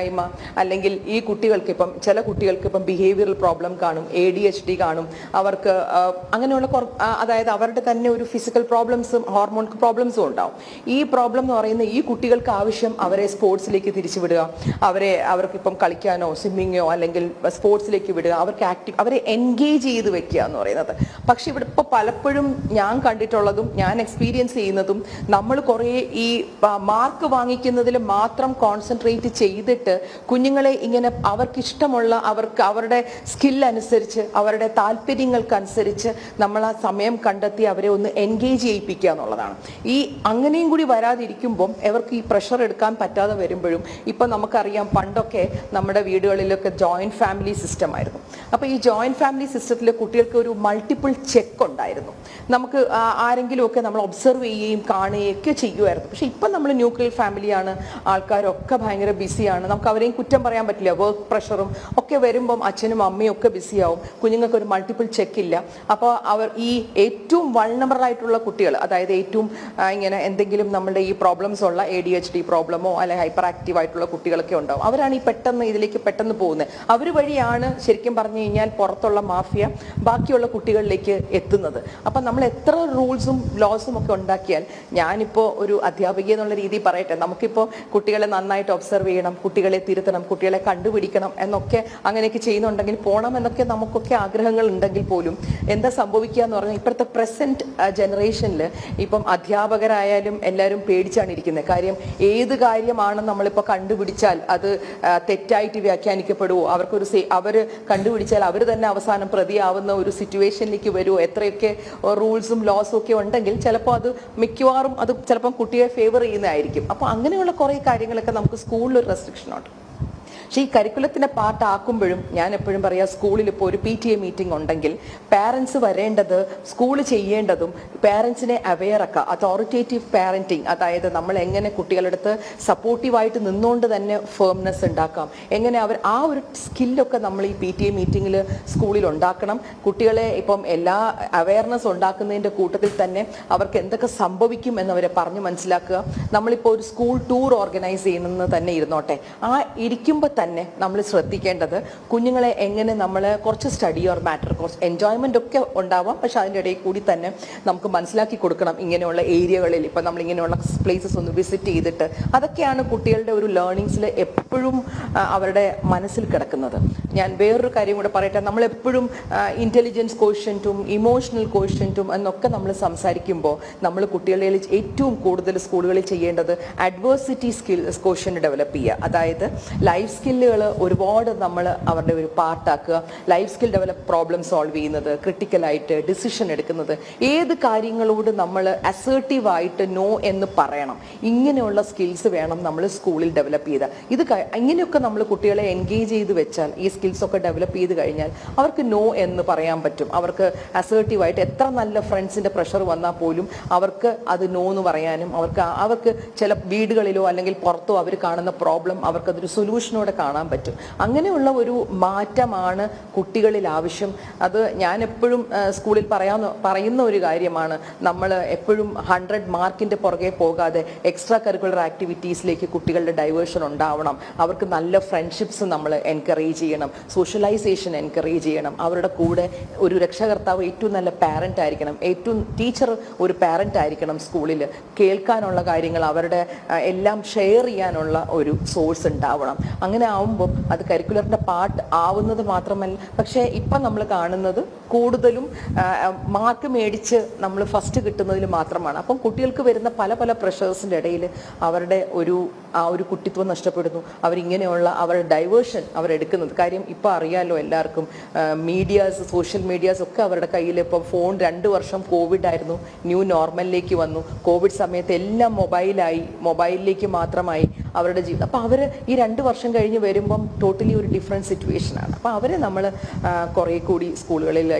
ഇല്ലായ്മ അല്ലെങ്കിൽ ഈ കുട്ടികൾക്ക് ഇപ്പം ചില കുട്ടികൾക്ക് ഇപ്പം ബിഹേവിയറൽ പ്രോബ്ലം കാണും എ ഡി എച്ച് ഡി കാണും അവർക്ക് ആ, അങ്ങനെയുള്ള കുറ- ആ, അതായത് അവരുടെ തന്നെ ഒരു ഫിസിക്കൽ പ്രോബ്ലംസും ഹോർമോൺ പ്രോബ്ലംസും ഉണ്ടാവും ഈ പ്രോബ്ലം എന്ന് പറയുന്ന ഈ കുട്ടികൾക്ക് ആവശ്യം അവരെ സ്പോർട്സിലേക്ക് തിരിച്ചുവിടുക അവരെ അവർക്ക് ഇപ്പം കളിക്കാനോ സ്വിമ്മിങ്ങോ അല്ലെങ്കിൽ സ്പോർട്സിലേക്ക് വിടുക അവർക്ക് ആക്റ്റീവ് അവരെ എൻഗേജ് ചെയ്ത് വെക്കുക എന്ന് പറയുന്നത് പക്ഷെ ഇവിടെ ഇപ്പോൾ പലപ്പോഴും ഞാൻ കണ്ടിട്ടുള്ളതും ഞാൻ എക്സ്പീരിയൻസ് ചെയ്യുന്നതും നമ്മൾ കുറേ ഈ മാർക്ക് വാങ്ങിക്കുന്നതിൽ മാത്രം കോൺസെൻട്രേറ്റ് ചെയ്തിട്ട് കുഞ്ഞുങ്ങളെ ഇങ്ങനെ അവർക്ക് ഇഷ്ടമുള്ള അവർക്ക് അവരുടെ സ്കിൽ അനുസരിച്ച് അവരുടെ താല്പര്യങ്ങൾക്കനുസരിച്ച് നമ്മൾ ആ സമയം കണ്ടെത്തി അവരെ ഒന്ന് എൻഗേജ് ചെയ്യിപ്പിക്കുക എന്നുള്ളതാണ് ഈ അങ്ങനെയും കൂടി വരാതിരിക്കുമ്പം അവർക്ക് ഈ പ്രഷർ എടുക്കാൻ പറ്റാതെ വരുമ്പോഴും ഇപ്പം നമുക്കറിയാം പണ്ടൊക്കെ നമ്മുടെ വീടുകളിലൊക്കെ ജോയിന്റ് ഫാമിലി സിസ്റ്റം ആയിരുന്നു അപ്പോൾ ഈ ജോയിന്റ് ഫാമിലി സിസ്റ്റത്തിൽ കുട്ടികൾക്ക് ഒരു മൾട്ടിപ്പിൾ ചെക്ക് ഉണ്ടായിരുന്നു നമുക്ക് ആ- ആരെങ്കിലുമൊക്കെ നമ്മൾ ഒബ്സർവ് ചെയ്യുകയും കാണുകയും ഒക്കെ ചെയ്യുമായിരുന്നു പക്ഷേ ഇപ്പം നമ്മൾ ന്യൂക്ലിയർ ഫാമിലിയാണ് ആൾക്കാരൊക്കെ ഭയങ്കര ബിസിയാണ് നമുക്ക് അവരെയും കുറ്റം പറയാൻ പറ്റില്ല വർക്ക് പ്രഷറും ഒക്കെ വരുമ്പം അച്ഛനും അമ്മയും ഒക്കെ ബിസിയാവും കുഞ്ഞുങ്ങൾക്ക് ഒരു മൾട്ടിപ്പിൾ ചെക്ക് ഇല്ല അപ്പോൾ അവർ ഈ ഏറ്റവും വൾണബിൾ ആയിട്ടുള്ള കുട്ടികൾ അതായത് ഏറ്റവും ആ, ഇങ്ങനെ എന്തെങ്കിലും നമ്മുടെ ഈ പ്രോബ്ലംസ് ഉള്ള എ ഡി എച്ച് ഡി പ്രോബ്ലമോ അല്ലെങ്കിൽ ഹൈപ്പർ ആക്റ്റീവ് ആയിട്ടുള്ള കുട്ടികളൊക്കെ ഉണ്ടാവും അവരാണ് ഈ പെട്ടെന്ന് ഇതിലേക്ക് പെട്ടെന്ന് പോകുന്നത് അവർ വഴിയാണ് ശരിക്കും പറഞ്ഞു കഴിഞ്ഞാൽ പുറത്തുള്ള മാഫിയ ബാക്കിയുള്ള കുട്ടികളിലേക്ക് എത്തുന്നത് അപ്പം നമ്മൾ എത്ര റൂൾസും ലോസും ഒക്കെ ഉണ്ടാക്കിയാൽ ഞാനിപ്പോൾ ഒരു അധ്യാപിക എന്നുള്ള രീതിയിൽ പറയട്ടെ നമുക്കിപ്പോൾ കുട്ടികളെ നന്നായിട്ട് ഒബ്സർവ് ചെയ്യണം കുട്ടികളെ തിരുത്തണം കുട്ടികളെ കണ്ടുപിടിക്കണം എന്നൊക്കെ അങ്ങനെയൊക്കെ ചെയ്യുന്നുണ്ടെങ്കിൽ പോകണം എന്നൊക്കെ നമുക്കൊക്കെ ആഗ്രഹങ്ങൾ ഉണ്ടെങ്കിൽ പോലും എന്താ സംഭവിക്കുക എന്ന് പറഞ്ഞാൽ ഇപ്പോഴത്തെ പ്രസന്റ് ജനറേഷനിൽ ഇപ്പം അധ്യാപകരായാലും എല്ലാവരും പേടിച്ചാണ് ഇരിക്കുന്നത് കാര്യം ഏത് കാര്യമാണ് നമ്മളിപ്പോൾ കണ്ടുപിടിച്ചാൽ അത് ആ, തെറ്റായിട്ട് വ്യാഖ്യാനിക്കപ്പെടുമോ അവർക്കൊരു സേ അവർ കണ്ടുപിടിച്ചാൽ അവർ തന്നെ അവസാനം പ്രതിയാവുന്ന ഒരു സിറ്റുവേഷനിലേക്ക് വരുമോ എത്രയൊക്കെ റൂൾസും ലോസും ഒക്കെ ഉണ്ടെങ്കിൽ ചിലപ്പോൾ അത് മിക്കവാറും അത് ചിലപ്പം കുട്ടിയെ ഫേവർ ചെയ്യുന്നതായിരിക്കും അപ്പോൾ അങ്ങനെയുള്ള കുറേ കാര്യങ്ങളൊക്കെ നമുക്ക് സ്കൂളിൽ ഒരു റെസ്ട്രിക്ഷൻ ഉണ്ട് പക്ഷേ ഈ കരിക്കുലത്തിൻ്റെ പാട്ടാക്കുമ്പോഴും ഞാൻ എപ്പോഴും പറയാം സ്കൂളിൽ ഇപ്പോൾ ഒരു പി ടി എ മീറ്റിംഗ് ഉണ്ടെങ്കിൽ പാരൻസ് വരേണ്ടത് സ്കൂൾ ചെയ്യേണ്ടതും പാരൻസിനെ അവെയർ ആക്കുക അതോറിറ്റേറ്റീവ് പാരൻറ്റിങ് അതായത് നമ്മൾ എങ്ങനെ കുട്ടികളുടെ അടുത്ത് സപ്പോർട്ടീവായിട്ട് നിന്നുകൊണ്ട് തന്നെ ഫേംനെസ് ഉണ്ടാക്കാം എങ്ങനെ അവർ ആ ഒരു സ്കില്ലൊക്കെ നമ്മൾ ഈ പി ടി എ മീറ്റിങ്ങിൽ സ്കൂളിൽ ഉണ്ടാക്കണം കുട്ടികളെ ഇപ്പം എല്ലാ അവയർനെസ് ഉണ്ടാക്കുന്നതിൻ്റെ കൂട്ടത്തിൽ തന്നെ അവർക്ക് എന്തൊക്കെ സംഭവിക്കും എന്നവരെ പറഞ്ഞു മനസ്സിലാക്കുക നമ്മളിപ്പോൾ ഒരു സ്കൂൾ ടൂർ ഓർഗനൈസ് ചെയ്യുന്നത് തന്നെ ഇരുന്നോട്ടെ ആ ഇരിക്കുമ്പോൾ തന്നെ നമ്മൾ ശ്രദ്ധിക്കേണ്ടത് കുഞ്ഞുങ്ങളെ എങ്ങനെ നമ്മൾ കുറച്ച് സ്റ്റഡി ഓർ മാറ്റർ കുറച്ച് എൻജോയ്മെൻ്റ് ഒക്കെ ഉണ്ടാവാം പക്ഷെ അതിൻ്റെ ഇടയിൽ കൂടി തന്നെ നമുക്ക് മനസ്സിലാക്കി കൊടുക്കണം ഇങ്ങനെയുള്ള ഏരിയകളിൽ ഇപ്പം നമ്മൾ ഇങ്ങനെയുള്ള പ്ലേസസ് ഒന്ന് വിസിറ്റ് ചെയ്തിട്ട് അതൊക്കെയാണ് കുട്ടികളുടെ ഒരു ലേണിങ്സിൽ എപ്പോഴും ആ, അവരുടെ മനസ്സിൽ കിടക്കുന്നത് ഞാൻ വേറൊരു കാര്യം കൂടെ പറയട്ടെ നമ്മളെപ്പോഴും ഇൻ്റലിജൻസ് കോഷ്യൻറ്റും ഇമോഷണൽ കോഷ്യൻറ്റും എന്നൊക്കെ നമ്മൾ സംസാരിക്കുമ്പോൾ നമ്മൾ കുട്ടികളിൽ ഏറ്റവും കൂടുതൽ സ്കൂളുകളിൽ ചെയ്യേണ്ടത് അഡ്വേഴ്സിറ്റി സ്കിൽ കോഷ്യൻ ഡെവലപ്പ് ചെയ്യുക അതായത് ലൈഫ് സ്കില്ലുകൾ ഒരുപാട് നമ്മൾ അവരുടെ ഒരു പാർട്ടാക്കുക life skill develop problem solve ചെയ്യുന്നത് ക്രിട്ടിക്കലായിട്ട് ഡിസിഷൻ എടുക്കുന്നത് ഏത് കാര്യങ്ങളോട് നമ്മൾ അസേർട്ടീവായിട്ട് നോ എന്ന് പറയണം ഇങ്ങനെയുള്ള സ്കിൽസ് വേണം നമ്മൾ സ്കൂളിൽ ഡെവലപ്പ് ചെയ്ത ഇത് ക- ഇങ്ങനെയൊക്കെ നമ്മൾ കുട്ടികളെ എൻഗേജ് ചെയ്ത് വെച്ചാൽ ഈ സ്കിൽസ് ഒക്കെ ഡെവലപ്പ് ചെയ്ത് കഴിഞ്ഞാൽ അവർക്ക് നോ എന്ന് പറയാൻ പറ്റും അവർക്ക് അസേർട്ടീവായിട്ട് എത്ര നല്ല ഫ്രണ്ട്സിന്റെ പ്രഷർ വന്നാൽ പോലും അവർക്ക് അത് നോ എന്ന് പറയാനും അവർക്ക് ആ- അവർക്ക് ചില വീടുകളിലോ അല്ലെങ്കിൽ പുറത്തോ അവർ കാണുന്ന പ്രോബ്ലം അവർക്കതൊരു സൊല്യൂഷനോടെ കാണാൻ പറ്റും അങ്ങനെയുള്ള ഒരു മാറ്റമാണ് കുട്ടികളിൽ ആവശ്യം അത് ഞാൻ എപ്പോഴും ആ, സ്കൂളിൽ പറയാവുന്ന പറയുന്ന ഒരു കാര്യമാണ് നമ്മൾ എപ്പോഴും ഹൺഡ്രഡ് മാർക്കിന്റെ പുറകെ പോകാതെ എക്സ്ട്രാ കരിക്കുലർ ആക്ടിവിറ്റീസിലേക്ക് കുട്ടികളുടെ ഡൈവേർഷൻ ഉണ്ടാവണം അവർക്ക് നല്ല ഫ്രണ്ട്ഷിപ്സ് നമ്മൾ എൻകറേജ് ചെയ്യണം സോഷ്യലൈസേഷൻ എൻകറേജ് ചെയ്യണം അവരുടെ കൂടെ ഒരു രക്ഷകർത്താവ് ഏറ്റവും നല്ല പാരന്റ് ആയിരിക്കണം ഏറ്റവും ടീച്ചർ ഒരു പാരന്റ് ആയിരിക്കണം സ്കൂളിൽ കേൾക്കാനുള്ള കാര്യങ്ങൾ അവരുടെ ആ, എല്ലാം ഷെയർ ചെയ്യാനുള്ള ഒരു സോഴ്സ് ഉണ്ടാവണം അങ്ങനെ ആവുമ്പോൾ അത് കരിക്കുലറിന്റെ പാർട്ട് ആവുന്നത് മാത്രമല്ല പക്ഷേ ഇപ്പം നമ്മൾ കാണുന്നത് കൂടുതലും മാർക്ക് മേടിച്ച് നമ്മൾ ഫസ്റ്റ് കിട്ടുന്നതിൽ മാത്രമാണ് അപ്പം കുട്ടികൾക്ക് വരുന്ന പല പല പ്രഷേഴ്സിൻ്റെ ഇടയിൽ അവരുടെ ഒരു ആ ഒരു കുട്ടിത്വം നഷ്ടപ്പെടുന്നു അവരിങ്ങനെയുള്ള അവരുടെ ഡൈവേർഷൻ അവരെടുക്കുന്നത് കാര്യം ഇപ്പോൾ അറിയാലോ എല്ലാവർക്കും മീഡിയാസ് സോഷ്യൽ മീഡിയാസ് ഒക്കെ അവരുടെ കയ്യിൽ ഇപ്പോൾ ഫോൺ രണ്ട് വർഷം കോവിഡ് ആയിരുന്നു ന്യൂ നോർമലിലേക്ക് വന്നു കോവിഡ് സമയത്ത് എല്ലാം മൊബൈലായി മൊബൈലിലേക്ക് മാത്രമായി അവരുടെ ജീവിതം അപ്പോൾ അവർ ഈ രണ്ട് വർഷം കഴിഞ്ഞ് വരുമ്പം ടോട്ടലി ഒരു ഡിഫറെൻറ്റ് സിറ്റുവേഷനാണ് അപ്പോൾ അവരെ നമ്മൾ കുറേ കൂടി സ്കൂളുകളിൽ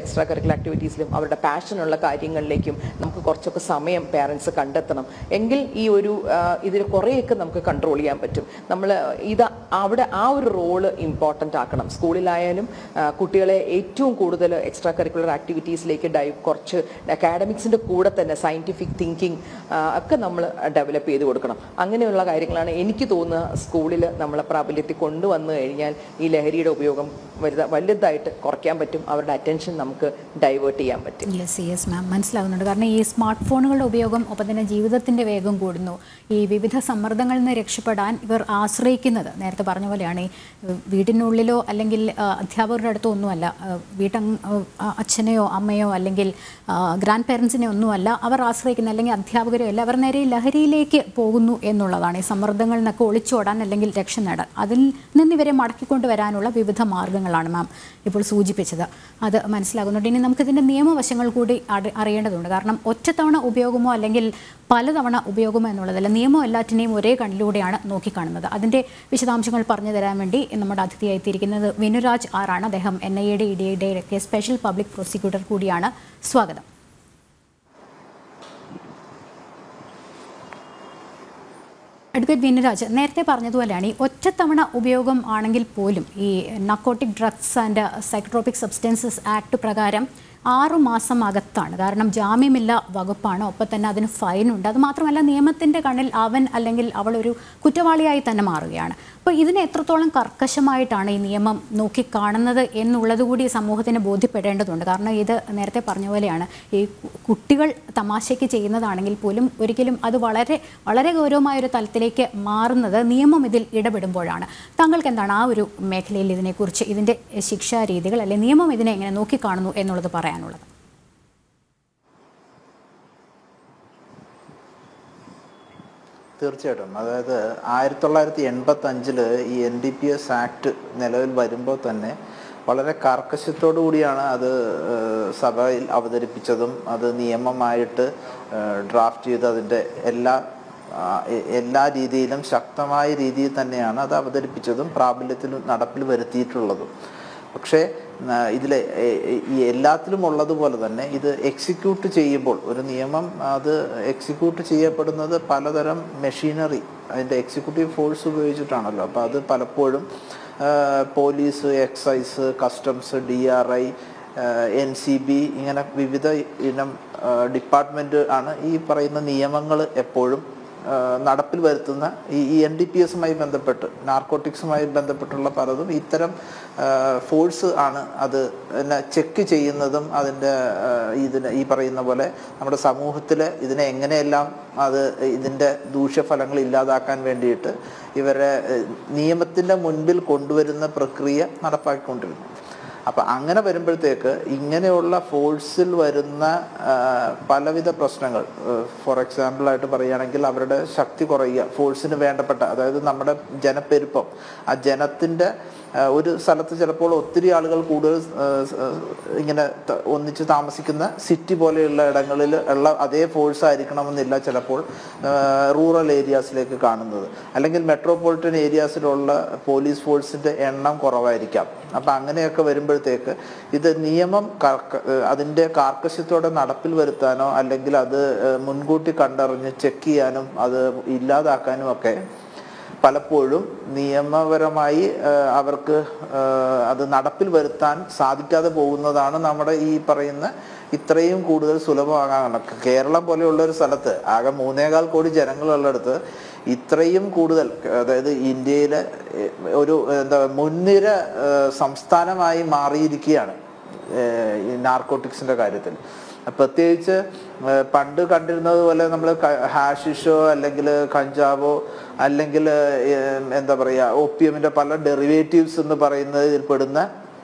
എക്സ്ട്രാ കരിക്കുലർ ആക്ടിവിറ്റീസിലും അവരുടെ പാഷനുള്ള കാര്യങ്ങളിലേക്കും നമുക്ക് കുറച്ചൊക്കെ സമയം പേരൻസ് കണ്ടെത്തണം എങ്കിൽ ഈ ഒരു ആ, ഇതിൽ കുറേയൊക്കെ നമുക്ക് കൺട്രോൾ ചെയ്യാൻ പറ്റും നമ്മൾ ഇത് അവിടെ ആ ഒരു റോള് ഇമ്പോർട്ടൻ്റ് ആക്കണം സ്കൂളിലായാലും ആ, കുട്ടികളെ ഏറ്റവും കൂടുതൽ എക്സ്ട്രാ കരിക്കുലർ ആക്ടിവിറ്റീസിലേക്ക് ഡൈവ് കുറച്ച് അക്കാഡമിക്സിൻ്റെ കൂടെ തന്നെ സയൻറ്റിഫിക് തിങ്കിങ് ഒക്കെ നമ്മൾ ഡെവലപ്പ് ചെയ്ത് കൊടുക്കണം അങ്ങനെയുള്ള കാര്യങ്ങളാണ് എനിക്ക് തോന്നുന്നത് സ്കൂളിൽ നമ്മളെ പ്രാബല്യത്തിൽ കൊണ്ടുവന്നു കഴിഞ്ഞാൽ ഈ ലഹരിയുടെ ഉപയോഗം വലുത വലുതായിട്ട് കുറയ്ക്കാൻ പറ്റും അവരുടെ അറ്റൻഷൻ നമുക്ക് ഡൈവേർട്ട് ചെയ്യാൻ പറ്റും യെസ് യെസ് മാം മനസ്സിലാവുന്നുണ്ട് കാരണം ഈ സ്മാർട്ട് ഫോണുകളുടെ ഉപയോഗം ഒപ്പം തന്നെ ജീവിതത്തിൻ്റെ വേഗം കൂടുന്നു ഈ വിവിധ സമ്മർദ്ദങ്ങളിൽ നിന്ന് രക്ഷപ്പെടാൻ ഇവർ ആശ്രയിക്കുന്നത് നേരത്തെ പറഞ്ഞ പോലെയാണ് ഈ ഏഹ്, വീടിനുള്ളിലോ അല്ലെങ്കിൽ ആ, അധ്യാപകരുടെ അടുത്തോ ഒന്നുമല്ല ആ, വീട്ടങ് ആ, അച്ഛനെയോ അമ്മയോ അല്ലെങ്കിൽ ഗ്രാൻഡ് പേരൻസിനെ ഒന്നുമല്ല അവർ ആശ്രയിക്കുന്ന അല്ലെങ്കിൽ അധ്യാപകരോ അല്ല അവർ നേരെ ഈ ലഹരിയിലേക്ക് പോകുന്നു എന്നുള്ളതാണ് ഈ സമ്മർദ്ദങ്ങളിൽ നിന്നൊക്കെ ഒളിച്ചോടാൻ അല്ലെങ്കിൽ രക്ഷ നേടാൻ അതിൽ നിന്ന് ഇവരെ മടക്കിക്കൊണ്ട് വരാനുള്ള വിവിധ മാർഗ്ഗങ്ങളാണ് മാം ഇപ്പോൾ സൂചിപ്പിച്ചത് അത് മനസ്സിലാകുന്നുണ്ട് ഇനി നമുക്കിതിൻ്റെ നിയമവശങ്ങൾ കൂടി അറി- അറിയേണ്ടതുണ്ട് കാരണം ഒറ്റത്തവണ ഉപയോഗമോ അല്ലെങ്കിൽ പലതവണ ഉപയോഗമോ എന്നുള്ളതല്ല നിയമം എല്ലാറ്റിനെയും ഒരേ കണ്ണിലൂടെയാണ് നോക്കിക്കാണുന്നത് അതിൻ്റെ വിശദാംശങ്ങൾ പറഞ്ഞു തരാൻ വേണ്ടി നമ്മുടെ അതിഥിയായി എത്തിയിരിക്കുന്നത് വിനുരാജ് ആറാണ് അദ്ദേഹം എൻ ഐ എയുടെ ഇ ഡിയുടെ ഒക്കെ സ്പെഷ്യൽ പബ്ലിക് പ്രോസിക്യൂട്ടർ കൂടിയാണ് സ്വാഗതം അഡ്വക്കേറ്റ് വിനുരാജ് നേരത്തെ പറഞ്ഞതുപോലെയാണ് ഈ ഒറ്റത്തവണ ഉപയോഗം ആണെങ്കിൽ പോലും ഈ narcotic drugs and psychotropic substances act പ്രകാരം ആറു മാസം അകത്താണ് കാരണം ജാമ്യമില്ല വകുപ്പാണ് ഒപ്പം തന്നെ അതിന് ഫൈനുണ്ട് അത് മാത്രമല്ല നിയമത്തിൻ്റെ കണ്ണിൽ അവൻ അല്ലെങ്കിൽ അവൾ ഒരു കുറ്റവാളിയായി തന്നെ മാറുകയാണ് അപ്പോൾ ഇതിനെ എത്രത്തോളം കർക്കശമായിട്ടാണ് ഈ നിയമം നോക്കിക്കാണുന്നത് എന്നുള്ളത് കൂടി സമൂഹത്തിന് ബോധ്യപ്പെടേണ്ടതുണ്ട് കാരണം ഇത് നേരത്തെ പറഞ്ഞ പോലെയാണ് ഈ കു- കുട്ടികൾ തമാശയ്ക്ക് ചെയ്യുന്നതാണെങ്കിൽ പോലും ഒരിക്കലും അത് വളരെ വളരെ ഗൗരവമായ ഒരു തലത്തിലേക്ക് മാറുന്നത് നിയമം ഇതിൽ ഇടപെടുമ്പോഴാണ് താങ്കൾക്ക് എന്താണ് ആ ഒരു മേഖലയിൽ ഇതിനെക്കുറിച്ച് ഇതിൻ്റെ ശിക്ഷാ രീതികൾ അല്ലെങ്കിൽ നിയമം ഇതിനെ എങ്ങനെ നോക്കിക്കാണുന്നു എന്നുള്ളത് പറയാനുള്ളത് തീർച്ചയായിട്ടും അതായത് ആയിരത്തി തൊള്ളായിരത്തി എൺപത്തി അഞ്ചില് ഈ N D P S act നിലവിൽ വരുമ്പോൾ തന്നെ വളരെ കർക്കശത്തോടു കൂടിയാണ് അത് ഏഹ്, സഭയിൽ അവതരിപ്പിച്ചതും അത് നിയമമായിട്ട് ഡ്രാഫ്റ്റ് ചെയ്ത് അതിൻ്റെ എല്ലാ ആ, എ- എല്ലാ രീതിയിലും ശക്തമായ രീതിയിൽ തന്നെയാണ് അത് അവതരിപ്പിച്ചതും പ്രാബല്യത്തിൽ നടപ്പിൽ വരുത്തിയിട്ടുള്ളതും പക്ഷേ ആ, ഇതിലെ എ- എ- ഈ എല്ലാത്തിലും ഉള്ളതുപോലെ തന്നെ ഇത് എക്സിക്യൂട്ട് ചെയ്യുമ്പോൾ ഒരു നിയമം അത് എക്സിക്യൂട്ട് ചെയ്യപ്പെടുന്നത് പലതരം മെഷീനറി അതിൻ്റെ എക്സിക്യൂട്ടീവ് ഫോഴ്സ് ഉപയോഗിച്ചിട്ടാണല്ലോ അപ്പോൾ അത് പലപ്പോഴും ആ, police excise customs D R I N C B ഇങ്ങനെ വിവിധ ഇനം ഡിപ്പാർട്ട്മെൻറ്റ് ആണ് ഈ പറയുന്ന നിയമങ്ങൾ എപ്പോഴും ആ, നടപ്പിൽ വരുത്തുന്ന ഈ ഈ എൻ ഡി പി എസുമായി ബന്ധപ്പെട്ട് നാർക്കോട്ടിക്സുമായി ബന്ധപ്പെട്ടുള്ള പലതും ഇത്തരം ഫോഴ്സ് ആണ് അത് എന്നെ ചെക്ക് ചെയ്യുന്നതും അതിൻ്റെ ആ, ഇതിന് ഈ പറയുന്ന പോലെ നമ്മുടെ സമൂഹത്തിൽ ഇതിനെ എങ്ങനെയെല്ലാം അത് ഇതിൻ്റെ ദൂഷ്യഫലങ്ങൾ ഇല്ലാതാക്കാൻ വേണ്ടിയിട്ട് ഇവരെ നിയമത്തിൻ്റെ മുൻപിൽ കൊണ്ടുവരുന്ന പ്രക്രിയ നടപ്പാക്കിക്കൊണ്ടിരുന്നു അപ്പം അങ്ങനെ വരുമ്പോഴത്തേക്ക് ഇങ്ങനെയുള്ള ഫോഴ്സിൽ വരുന്ന ആ, പലവിധ പ്രശ്നങ്ങൾ ഫോർ എക്സാമ്പിൾ ആയിട്ട് പറയുകയാണെങ്കിൽ അവരുടെ ശക്തി കുറയുക ഫോഴ്സിന് വേണ്ടപ്പെട്ട അതായത് നമ്മുടെ ജനപ്പെരുപ്പം ആ ജനത്തിൻ്റെ ആ, ഒരു സ്ഥലത്ത് ചിലപ്പോൾ ഒത്തിരി ആളുകൾ കൂടുതൽ ആ, ആ, ഇങ്ങനെ ത- ഒന്നിച്ച് താമസിക്കുന്ന സിറ്റി പോലെയുള്ള ഇടങ്ങളിൽ ഉള്ള അതേ ഫോഴ്സ് ആയിരിക്കണമെന്നില്ല ചിലപ്പോൾ റൂറൽ ഏരിയാസിലേക്ക് കാണുന്നത് അല്ലെങ്കിൽ മെട്രോപൊളിറ്റൻ ഏരിയാസിലുള്ള പോലീസ് ഫോഴ്സിൻ്റെ എണ്ണം കുറവായിരിക്കാം അപ്പം അങ്ങനെയൊക്കെ വരുമ്പോഴത്തേക്ക് ഇത് നിയമം കർക്ക ഏഹ് അതിൻ്റെ കാർക്കശ്യത്തോടെ നടപ്പിൽ വരുത്താനോ അല്ലെങ്കിൽ അത് ഏഹ് മുൻകൂട്ടി കണ്ടറിഞ്ഞ് ചെക്ക് ചെയ്യാനും അത് ഇല്ലാതാക്കാനും ഒക്കെ പലപ്പോഴും നിയമപരമായി ഏഹ് അവർക്ക് ഏഹ് അത് നടപ്പിൽ വരുത്താൻ സാധിക്കാതെ പോകുന്നതാണ് നമ്മുടെ ഈ പറയുന്ന ഇത്രയും കൂടുതൽ സുലഭമാകാൻ കേരളം പോലെയുള്ള ഒരു സ്ഥലത്ത് ആകെ മൂന്നേകാൽ കോടി ജനങ്ങളുള്ളിടത്ത് ഇത്രയും കൂടുതൽ അതായത് ഇന്ത്യയിലെ ഏഹ് ഒരു എന്താ മുൻനിര ഏഹ് സംസ്ഥാനമായി മാറിയിരിക്കുകയാണ് ഏഹ് ഈ നാർക്കോട്ടിക്സിന്റെ കാര്യത്തിൽ പ്രത്യേകിച്ച് ഏഹ് പണ്ട് കണ്ടിരുന്നത് പോലെ നമ്മൾ ഹാഷിഷോ അല്ലെങ്കിൽ കഞ്ചാവോ അല്ലെങ്കിൽ ഏഹ് എന്താ പറയുക ഒപ്പിയമിന്റെ പല ഡെറിവേറ്റീവ്സ് എന്ന് പറയുന്നതിൽ പെടുന്ന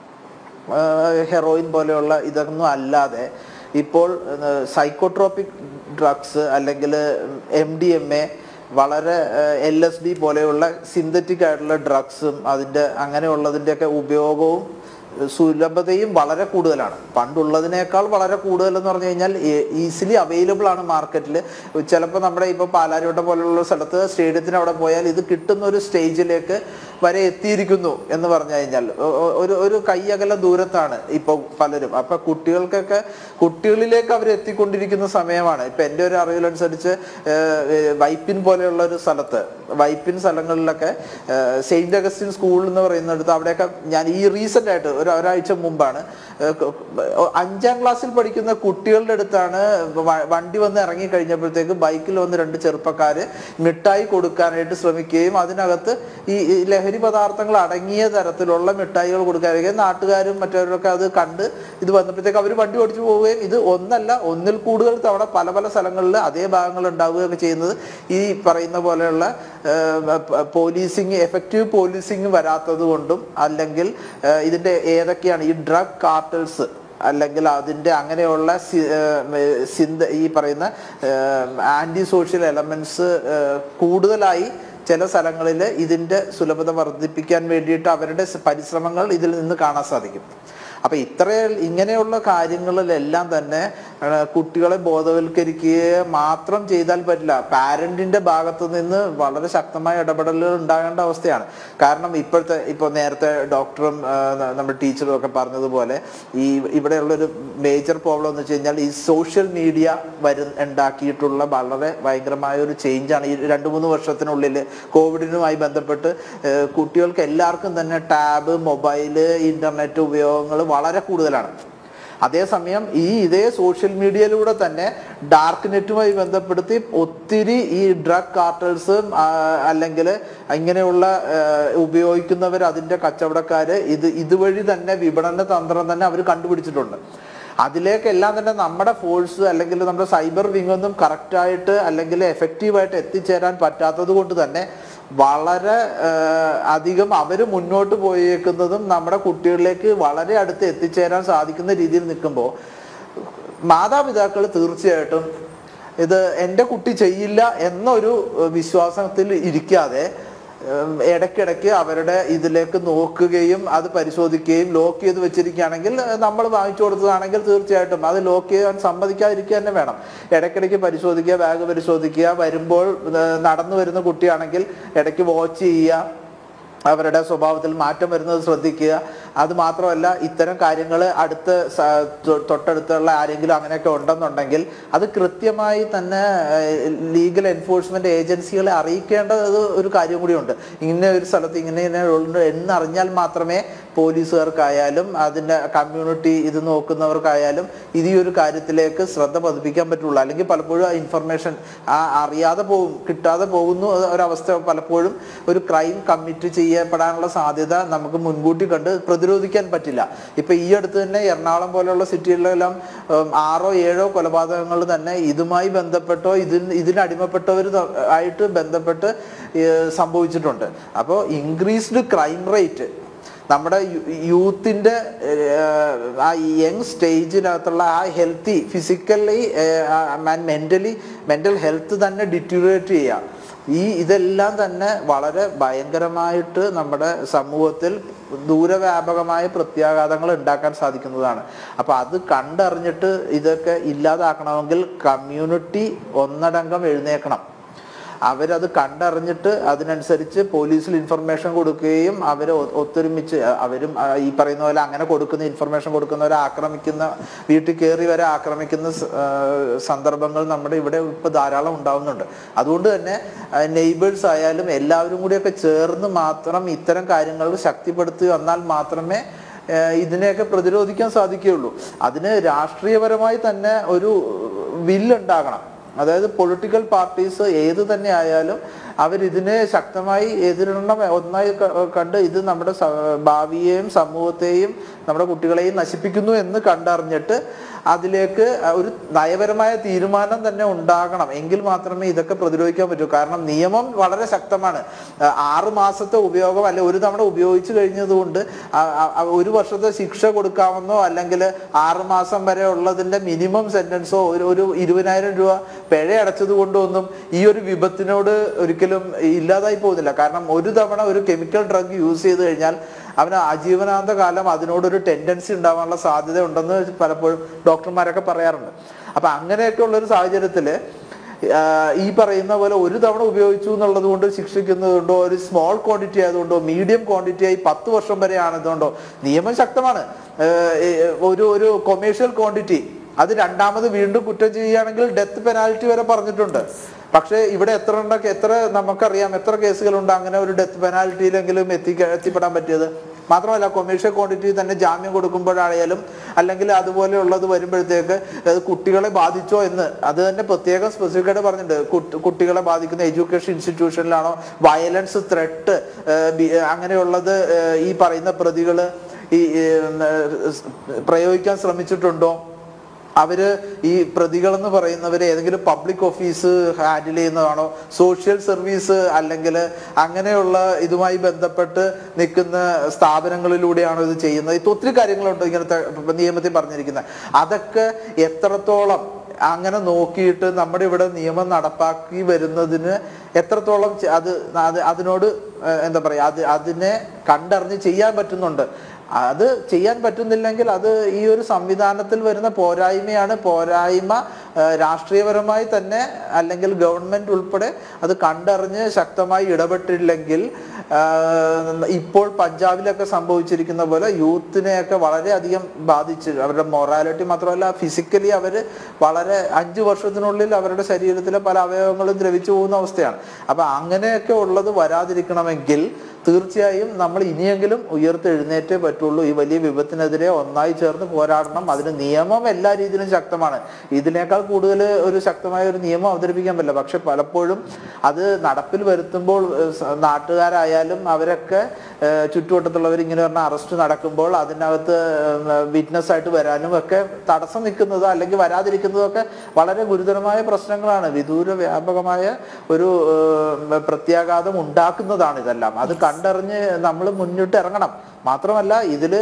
ഹെറോയിൻ പോലെയുള്ള ഇതൊന്നും അല്ലാതെ ഇപ്പോൾ സൈക്കോട്രോപിക് ഡ്രഗ്സ് അല്ലെങ്കിൽ എം ഡി എം എ വളരെ എൽ എസ് ഡി പോലെയുള്ള സിന്തറ്റിക് ആയിട്ടുള്ള ഡ്രഗ്സും അതിൻ്റെ അങ്ങനെയുള്ളതിൻ്റെയൊക്കെ ഉപയോഗവും സുലഭതയും വളരെ കൂടുതലാണ് പണ്ടുള്ളതിനേക്കാൾ വളരെ കൂടുതൽ എന്ന് പറഞ്ഞു കഴിഞ്ഞാൽ ഈസിലി അവൈലബിൾ ആണ് മാർക്കറ്റിൽ ചിലപ്പോൾ നമ്മുടെ ഇപ്പോൾ പാലാരിവട്ടം പോലുള്ള സ്ഥലത്ത് സ്റ്റേഡിയത്തിന് അവിടെ പോയാൽ ഇത് കിട്ടുന്ന ഒരു സ്റ്റേജിലേക്ക് വരെ എത്തിയിരിക്കുന്നു എന്ന് പറഞ്ഞു കഴിഞ്ഞാൽ ഒ- ഒ- ഒരു ഒരു കൈയകല ദൂരത്താണ് ഇപ്പോൾ പലരും അപ്പൊ കുട്ടികൾക്കൊക്കെ കുട്ടികളിലേക്ക് അവർ എത്തിക്കൊണ്ടിരിക്കുന്ന സമയമാണ് ഇപ്പൊ എൻ്റെ ഒരു അറിവിലനുസരിച്ച് ഏഹ്, ഏഹ്, വൈപ്പിൻ പോലെയുള്ള ഒരു സ്ഥലത്ത് വൈപ്പിൻ സ്ഥലങ്ങളിലൊക്കെ ഏഹ്, സെയിന്റ് അഗസ്റ്റിൻ സ്കൂൾ എന്ന് പറയുന്നിടത്ത് അവിടെയൊക്കെ ഞാൻ ഈ റീസെന്റ് ആയിട്ട് ഒരു ഒരാഴ്ച മുമ്പാണ് ഏഹ്, ക- അഞ്ചാം ക്ലാസ്സിൽ പഠിക്കുന്ന കുട്ടികളുടെ അടുത്താണ് വ- വണ്ടി വന്ന് ഇറങ്ങി കഴിഞ്ഞപ്പോഴത്തേക്ക് ബൈക്കിൽ വന്ന് രണ്ട് ചെറുപ്പക്കാര് മിഠായി കൊടുക്കാനായിട്ട് ശ്രമിക്കുകയും അതിനകത്ത് ഈ ഈ ലഹരി പദാർത്ഥങ്ങൾ അടങ്ങിയ തരത്തിലുള്ള മിഠായികൾ കൊടുക്കാതിരിക്കുകയും നാട്ടുകാരും മറ്റവരൊക്കെ അത് കണ്ട് ഇത് വന്നപ്പോഴത്തേക്ക് അവർ വണ്ടി ഓടിച്ചു പോവുകയും ഇത് ഒന്നല്ല ഒന്നിൽ കൂടുതൽ തവണ പല പല സ്ഥലങ്ങളിൽ അതേ ഭാഗങ്ങൾ ഉണ്ടാവുകയൊക്കെ ചെയ്യുന്നത് ഈ പറയുന്ന പോലെയുള്ള പോലീസിങ് എഫക്റ്റീവ് പോലീസിങ് വരാത്തത് കൊണ്ടും അല്ലെങ്കിൽ ഏഹ്, ഇതിന്റെ ഏതൊക്കെയാണ് ഈ ഡ്രഗ് കാർട്ടൽസ് അല്ലെങ്കിൽ അതിൻ്റെ അങ്ങനെയുള്ള സി- ഏഹ് സിന്ത ഈ പറയുന്ന ആൻറ്റി സോഷ്യൽ എലമെൻറ്റ്സ് കൂടുതലായി ചില സ്ഥലങ്ങളിൽ ഇതിൻ്റെ സുലഭത വർദ്ധിപ്പിക്കാൻ വേണ്ടിയിട്ട് അവരുടെ സ- പരിശ്രമങ്ങൾ ഇതിൽ നിന്ന് കാണാൻ സാധിക്കും അപ്പൊ ഇത്ര ഇങ്ങനെയുള്ള കാര്യങ്ങളിലെല്ലാം തന്നെ ആ, കുട്ടികളെ ബോധവൽക്കരിക്കുകയെ മാത്രം ചെയ്താൽ പറ്റില്ല പാരന്റിന്റെ ഭാഗത്തു നിന്ന് വളരെ ശക്തമായ ഇടപെടലുകൾ ഉണ്ടാകേണ്ട അവസ്ഥയാണ് കാരണം ഇപ്പോഴത്തെ ഇപ്പോൾ നേരത്തെ ഡോക്ടറും ആ, ന- നമ്മുടെ ടീച്ചറും ഒക്കെ പറഞ്ഞതുപോലെ ഈ ഇവിടെയുള്ളൊരു മേജർ പ്രോബ്ലം എന്ന് വെച്ച് കഴിഞ്ഞാൽ ഈ സോഷ്യൽ മീഡിയ വരു ഉണ്ടാക്കിയിട്ടുള്ള വളരെ ഭയങ്കരമായ ഒരു ചേഞ്ചാണ് ഈ രണ്ട് മൂന്ന് വർഷത്തിനുള്ളിൽ കോവിഡിനുമായി ബന്ധപ്പെട്ട് ഏഹ്, കുട്ടികൾക്ക് എല്ലാവർക്കും തന്നെ ടാബ് മൊബൈല് ഇന്റർനെറ്റ് ഉപയോഗങ്ങൾ വളരെ കൂടുതലാണ് അതേസമയം ഈ ഇതേ സോഷ്യൽ മീഡിയയിലൂടെ തന്നെ ഡാർക്ക് നെറ്റുമായി ബന്ധപ്പെടുത്തി ഒത്തിരി ഈ ഡ്രഗ് കാർട്ടൽസ് അല്ലെങ്കിൽ ഇങ്ങനെയുള്ള ഉപയോഗിക്കുന്നവർ അതിൻ്റെ കച്ചവടക്കാര് ഇത് ഇതുവഴി തന്നെ വിപണന തന്ത്രം തന്നെ അവർ കണ്ടുപിടിച്ചിട്ടുണ്ട് അതിലേക്കെല്ലാം തന്നെ നമ്മുടെ ഫോഴ്സ് അല്ലെങ്കിൽ നമ്മുടെ സൈബർ വിങ് ഒന്നും കറക്റ്റായിട്ട് അല്ലെങ്കിൽ എഫക്റ്റീവായിട്ട് എത്തിച്ചേരാൻ പറ്റാത്തത് കൊണ്ട് തന്നെ വളരെ ആ, അധികം അവർ മുന്നോട്ട് പോയേക്കുന്നതും നമ്മുടെ കുട്ടികളിലേക്ക് വളരെ അടുത്ത് എത്തിച്ചേരാൻ സാധിക്കുന്ന രീതിയിൽ നിൽക്കുമ്പോൾ മാതാപിതാക്കൾ തീർച്ചയായിട്ടും ഇത് എൻ്റെ കുട്ടി ചെയ്യില്ല എന്നൊരു ഏഹ്, വിശ്വാസത്തിൽ ഇരിക്കാതെ ഏഹ്, ഇടയ്ക്കിടയ്ക്ക് അവരുടെ ഇതിലേക്ക് നോക്കുകയും അത് പരിശോധിക്കുകയും ലോക്ക് ചെയ്ത് വെച്ചിരിക്കുകയാണെങ്കിൽ നമ്മൾ വാങ്ങിച്ചു കൊടുത്തതാണെങ്കിൽ തീർച്ചയായിട്ടും അത് ലോക്ക് ചെയ്യാൻ സമ്മതിക്കാതിരിക്കുക തന്നെ വേണം ഇടയ്ക്കിടയ്ക്ക് പരിശോധിക്കുക ബാഗ് പരിശോധിക്കുക വരുമ്പോൾ ഏഹ്, നടന്നു വരുന്ന കുട്ടിയാണെങ്കിൽ ഇടയ്ക്ക് വാച്ച് ചെയ്യുക അവരുടെ സ്വഭാവത്തിൽ മാറ്റം വരുന്നത് ശ്രദ്ധിക്കുക അത് മാത്രമല്ല ഇത്തരം കാര്യങ്ങൾ അടുത്ത് സ- തൊ- തൊട്ടടുത്തുള്ള ആരെങ്കിലും അങ്ങനെയൊക്കെ ഉണ്ടെന്നുണ്ടെങ്കിൽ അത് കൃത്യമായി തന്നെ ലീഗൽ എൻഫോഴ്സ്മെന്റ് ഏജൻസികളെ അറിയിക്കേണ്ടത് ഒരു കാര്യം കൂടിയുണ്ട് ഇങ്ങനെ ഒരു സ്ഥലത്ത് ഇങ്ങനെ ഇങ്ങനെ ഉണ്ട് എന്നറിഞ്ഞാൽ മാത്രമേ പോലീസുകാർക്കായാലും അതിൻ്റെ കമ്മ്യൂണിറ്റി ഇത് നോക്കുന്നവർക്കായാലും ഇത് ഈ ഒരു കാര്യത്തിലേക്ക് ശ്രദ്ധ പതിപ്പിക്കാൻ പറ്റുള്ളൂ അല്ലെങ്കിൽ പലപ്പോഴും ആ ഇൻഫർമേഷൻ ആ അറിയാതെ പോകും കിട്ടാതെ പോകുന്നു അത് ഒരവസ്ഥ പലപ്പോഴും ഒരു ക്രൈം കമ്മിറ്റ് ചെയ്യപ്പെടാനുള്ള സാധ്യത നമുക്ക് മുൻകൂട്ടി കണ്ട് പ്രതിരോധിക്കാൻ പറ്റില്ല ഇപ്പൊ ഈ അടുത്ത് തന്നെ എറണാകുളം പോലെയുള്ള സിറ്റികളിലെല്ലാം ഉം, ആറോ ഏഴോ കൊലപാതകങ്ങൾ തന്നെ ഇതുമായി ബന്ധപ്പെട്ടോ ഇതിന് ഇതിനടിമപ്പെട്ടവർ ആയിട്ട് ബന്ധപ്പെട്ട് ഏർ, സംഭവിച്ചിട്ടുണ്ട് അപ്പോൾ ഇൻക്രീസ്ഡ് ക്രൈം റേറ്റ് നമ്മുടെ യൂത്തിൻ്റെ ആ യങ് സ്റ്റേജിനകത്തുള്ള ആ healthy physically and mentally mental health തന്നെ ഡിറ്റീറിയേറ്റ് ചെയ്യുക ഈ ഇതെല്ലാം തന്നെ വളരെ ഭയങ്കരമായിട്ട് നമ്മുടെ സമൂഹത്തിൽ ദൂരവ്യാപകമായ പ്രത്യാഘാതങ്ങൾ ഉണ്ടാക്കാൻ സാധിക്കുന്നതാണ് അപ്പോൾ അത് കണ്ടറിഞ്ഞിട്ട് ഇതൊക്കെ ഇല്ലാതാക്കണമെങ്കിൽ കമ്മ്യൂണിറ്റി ഒന്നടങ്കം എഴുന്നേക്കണം അവരത് കണ്ടറിഞ്ഞിട്ട് അതിനനുസരിച്ച് പോലീസിൽ ഇൻഫർമേഷൻ കൊടുക്കുകയും അവരെ ഒ- ഒത്തൊരുമിച്ച് അ- അവരും ആ, ഈ പറയുന്ന പോലെ അങ്ങനെ കൊടുക്കുന്ന ഇൻഫർമേഷൻ കൊടുക്കുന്നവരെ ആക്രമിക്കുന്ന വീട്ടിൽ കയറി വരെ ആക്രമിക്കുന്ന സ- ആ, സന്ദർഭങ്ങൾ നമ്മുടെ ഇവിടെ ഇപ്പോൾ ധാരാളം ഉണ്ടാവുന്നുണ്ട് അതുകൊണ്ട് തന്നെ നെയ്ബേഴ്സ് ആയാലും എല്ലാവരും കൂടിയൊക്കെ ചേർന്ന് മാത്രം ഇത്തരം കാര്യങ്ങൾ ശക്തിപ്പെടുത്തി വന്നാൽ മാത്രമേ ഏഹ് ഇതിനെയൊക്കെ പ്രതിരോധിക്കാൻ സാധിക്കുകയുള്ളൂ അതിന് രാഷ്ട്രീയപരമായി തന്നെ ഒരു വില്ലുണ്ടാകണം അതായത് പൊളിറ്റിക്കൽ പാർട്ടീസ് ഏത് തന്നെ ആയാലും അവരിതിനെ ശക്തമായി എതിരിടണം ഒന്നായി ക- കണ്ട് ഇത് നമ്മുടെ സ- ഭാവിയെയും സമൂഹത്തെയും നമ്മുടെ കുട്ടികളെയും നശിപ്പിക്കുന്നു എന്ന് കണ്ടറിഞ്ഞിട്ട് അതിലേക്ക് ഒരു നയപരമായ തീരുമാനം തന്നെ ഉണ്ടാകണം എങ്കിൽ മാത്രമേ ഇതൊക്കെ പ്രതിരോധിക്കാൻ പറ്റൂ കാരണം നിയമം വളരെ ശക്തമാണ് ആ, ആറ് മാസത്തെ ഉപയോഗം അല്ലെ ഒരു തവണ ഉപയോഗിച്ചു കഴിഞ്ഞതുകൊണ്ട് ആ- ആ- ആ ഒരു വർഷത്തെ ശിക്ഷ കൊടുക്കാമെന്നോ അല്ലെങ്കിൽ ആറ് മാസം വരെ ഉള്ളതിന്റെ മിനിമം സെന്റൻസോ ഒരു ഒരു ഇരുപതിനായിരം രൂപ പിഴ അടച്ചത് കൊണ്ടൊന്നും ഈ ഒരു വിപത്തിനോട് ഒരിക്കലും ഇല്ലാതായി പോകുന്നില്ല കാരണം ഒരു തവണ ഒരു കെമിക്കൽ ഡ്രഗ് യൂസ് ചെയ്ത് കഴിഞ്ഞാൽ അവന് ആജീവനാന്ത കാലം അതിനോടൊരു ടെൻഡൻസി ഉണ്ടാവാനുള്ള സാധ്യത ഉണ്ടെന്ന് പലപ്പോഴും ഡോക്ടർമാരൊക്കെ പറയാറുണ്ട് അപ്പൊ അങ്ങനെയൊക്കെ ഉള്ള ഒരു സാഹചര്യത്തിൽ ആ, ഈ പറയുന്ന പോലെ ഒരു തവണ ഉപയോഗിച്ചു എന്നുള്ളത് കൊണ്ട് ശിക്ഷിക്കുന്നതുകൊണ്ടോ ഒരു സ്മോൾ ക്വാണ്ടിറ്റി ആയതുകൊണ്ടോ മീഡിയം ക്വാണ്ടിറ്റി ആയി പത്ത് വർഷം വരെ ആണതുകൊണ്ടോ നിയമം ശക്തമാണ് ആ, ഏ, ഒരു ഒരു കൊമേഴ്ഷ്യൽ ക്വാണ്ടിറ്റി അത് രണ്ടാമത് വീണ്ടും കുറ്റം ചെയ്യുകയാണെങ്കിൽ ഡെത്ത് പെനാൽറ്റി വരെ പറഞ്ഞിട്ടുണ്ട് പക്ഷേ ഇവിടെ എത്ര ഉണ്ടൊക്കെ എത്ര നമുക്കറിയാം എത്ര കേസുകളുണ്ട് അങ്ങനെ ഒരു ഡെത്ത് പെനാൽറ്റിയിലെങ്കിലും എത്തിക്ക എത്തിപ്പെടാൻ പറ്റിയത് മാത്രമല്ല കൊമേഴ്ഷ്യൽ ക്വാണ്ടിറ്റി തന്നെ ജാമ്യം കൊടുക്കുമ്പോഴായാലും അല്ലെങ്കിൽ അതുപോലെയുള്ളത് വരുമ്പോഴത്തേക്ക് അത് കുട്ടികളെ ബാധിച്ചോ എന്ന് അത് തന്നെ പ്രത്യേകം സ്പെസിഫിക് ആയിട്ട് പറഞ്ഞിട്ടുണ്ട് കുട്ടി- കുട്ടികളെ ബാധിക്കുന്ന എഡ്യൂക്കേഷൻ ഇൻസ്റ്റിറ്റ്യൂഷനിലാണോ വയലൻസ് ത്രെട്ട് അങ്ങനെയുള്ളത് ഏഹ്, ഈ പറയുന്ന പ്രതികൾ ഈ ഏഹ്, പ്രയോഗിക്കാൻ ശ്രമിച്ചിട്ടുണ്ടോ അവര് ഈ പ്രതികൾ എന്ന് പറയുന്നവര് ഏതെങ്കിലും പബ്ലിക് ഓഫീസ് ഹാൻഡിൽ ചെയ്യുന്നതാണോ സോഷ്യൽ സർവീസ് അല്ലെങ്കിൽ അങ്ങനെയുള്ള ഇതുമായി ബന്ധപ്പെട്ട് നിൽക്കുന്ന സ്ഥാപനങ്ങളിലൂടെയാണോ ഇത് ചെയ്യുന്നത് ഇത് ഒത്തിരി കാര്യങ്ങളുണ്ട് ഇങ്ങനത്തെ നിയമത്തിൽ പറഞ്ഞിരിക്കുന്നത് അതൊക്കെ എത്രത്തോളം അങ്ങനെ നോക്കിയിട്ട് നമ്മുടെ ഇവിടെ നിയമം നടപ്പാക്കി വരുന്നതിന് എത്രത്തോളം ചെ- അത് അത് അതിനോട് ഏഹ്, എന്താ പറയുക അത് അതിനെ കണ്ടറിഞ്ഞ് ചെയ്യാൻ പറ്റുന്നുണ്ട് അത് ചെയ്യാൻ പറ്റുന്നില്ലെങ്കിൽ അത് ഈ ഒരു സംവിധാനത്തിൽ വരുന്ന പോരായ്മയാണ് പോരായ്മ ആ, രാഷ്ട്രീയപരമായി തന്നെ അല്ലെങ്കിൽ ഗവൺമെന്റ് ഉൾപ്പെടെ അത് കണ്ടറിഞ്ഞ് ശക്തമായി ഇടപെട്ടില്ലെങ്കിൽ ആ, ഇപ്പോൾ പഞ്ചാബിലൊക്കെ സംഭവിച്ചിരിക്കുന്ന പോലെ യൂത്തിനെയൊക്കെ വളരെയധികം ബാധിച്ച് അവരുടെ മൊറാലിറ്റി മാത്രമല്ല ഫിസിക്കലി അവർ വളരെ അഞ്ച് വർഷത്തിനുള്ളിൽ അവരുടെ ശരീരത്തിലെ പല അവയവങ്ങളും ദ്രവിച്ചു പോകുന്ന അവസ്ഥയാണ് അപ്പൊ അങ്ങനെയൊക്കെ ഉള്ളത് വരാതിരിക്കണമെങ്കിൽ തീർച്ചയായും നമ്മൾ ഇനിയെങ്കിലും ഉയർത്തെഴുന്നേറ്റേ പറ്റുള്ളൂ ഈ വലിയ വിപത്തിനെതിരെ ഒന്നായി ചേർന്ന് പോരാടണം അതിന് നിയമം എല്ലാ രീതിയിലും ശക്തമാണ് ഇതിനേക്കാൾ കൂടുതൽ ഒരു ശക്തമായ ഒരു നിയമം അവതരിപ്പിക്കാൻ പറ്റില്ല പക്ഷെ പലപ്പോഴും അത് നടപ്പിൽ വരുത്തുമ്പോൾ ഏഹ്, സ- നാട്ടുകാരായാലും അവരൊക്കെ ഏഹ്, ചുറ്റുവട്ടത്തുള്ളവർ ഇങ്ങനെ പറഞ്ഞ അറസ്റ്റ് നടക്കുമ്പോൾ അതിനകത്ത് വിറ്റ്നസ് ആയിട്ട് വരാനും ഒക്കെ തടസ്സം നിൽക്കുന്നത് അല്ലെങ്കിൽ വരാതിരിക്കുന്നതും ഒക്കെ വളരെ ഗുരുതരമായ പ്രശ്നങ്ങളാണ് വിദൂര വ്യാപകമായ ഒരു ഏഹ്, പ്രത്യാഘാതം ഉണ്ടാക്കുന്നതാണ് ഇതെല്ലാം അത് കണ്ടറിഞ്ഞ് നമ്മൾ മുന്നിട്ട് ഇറങ്ങണം മാത്രമല്ല ഇതില്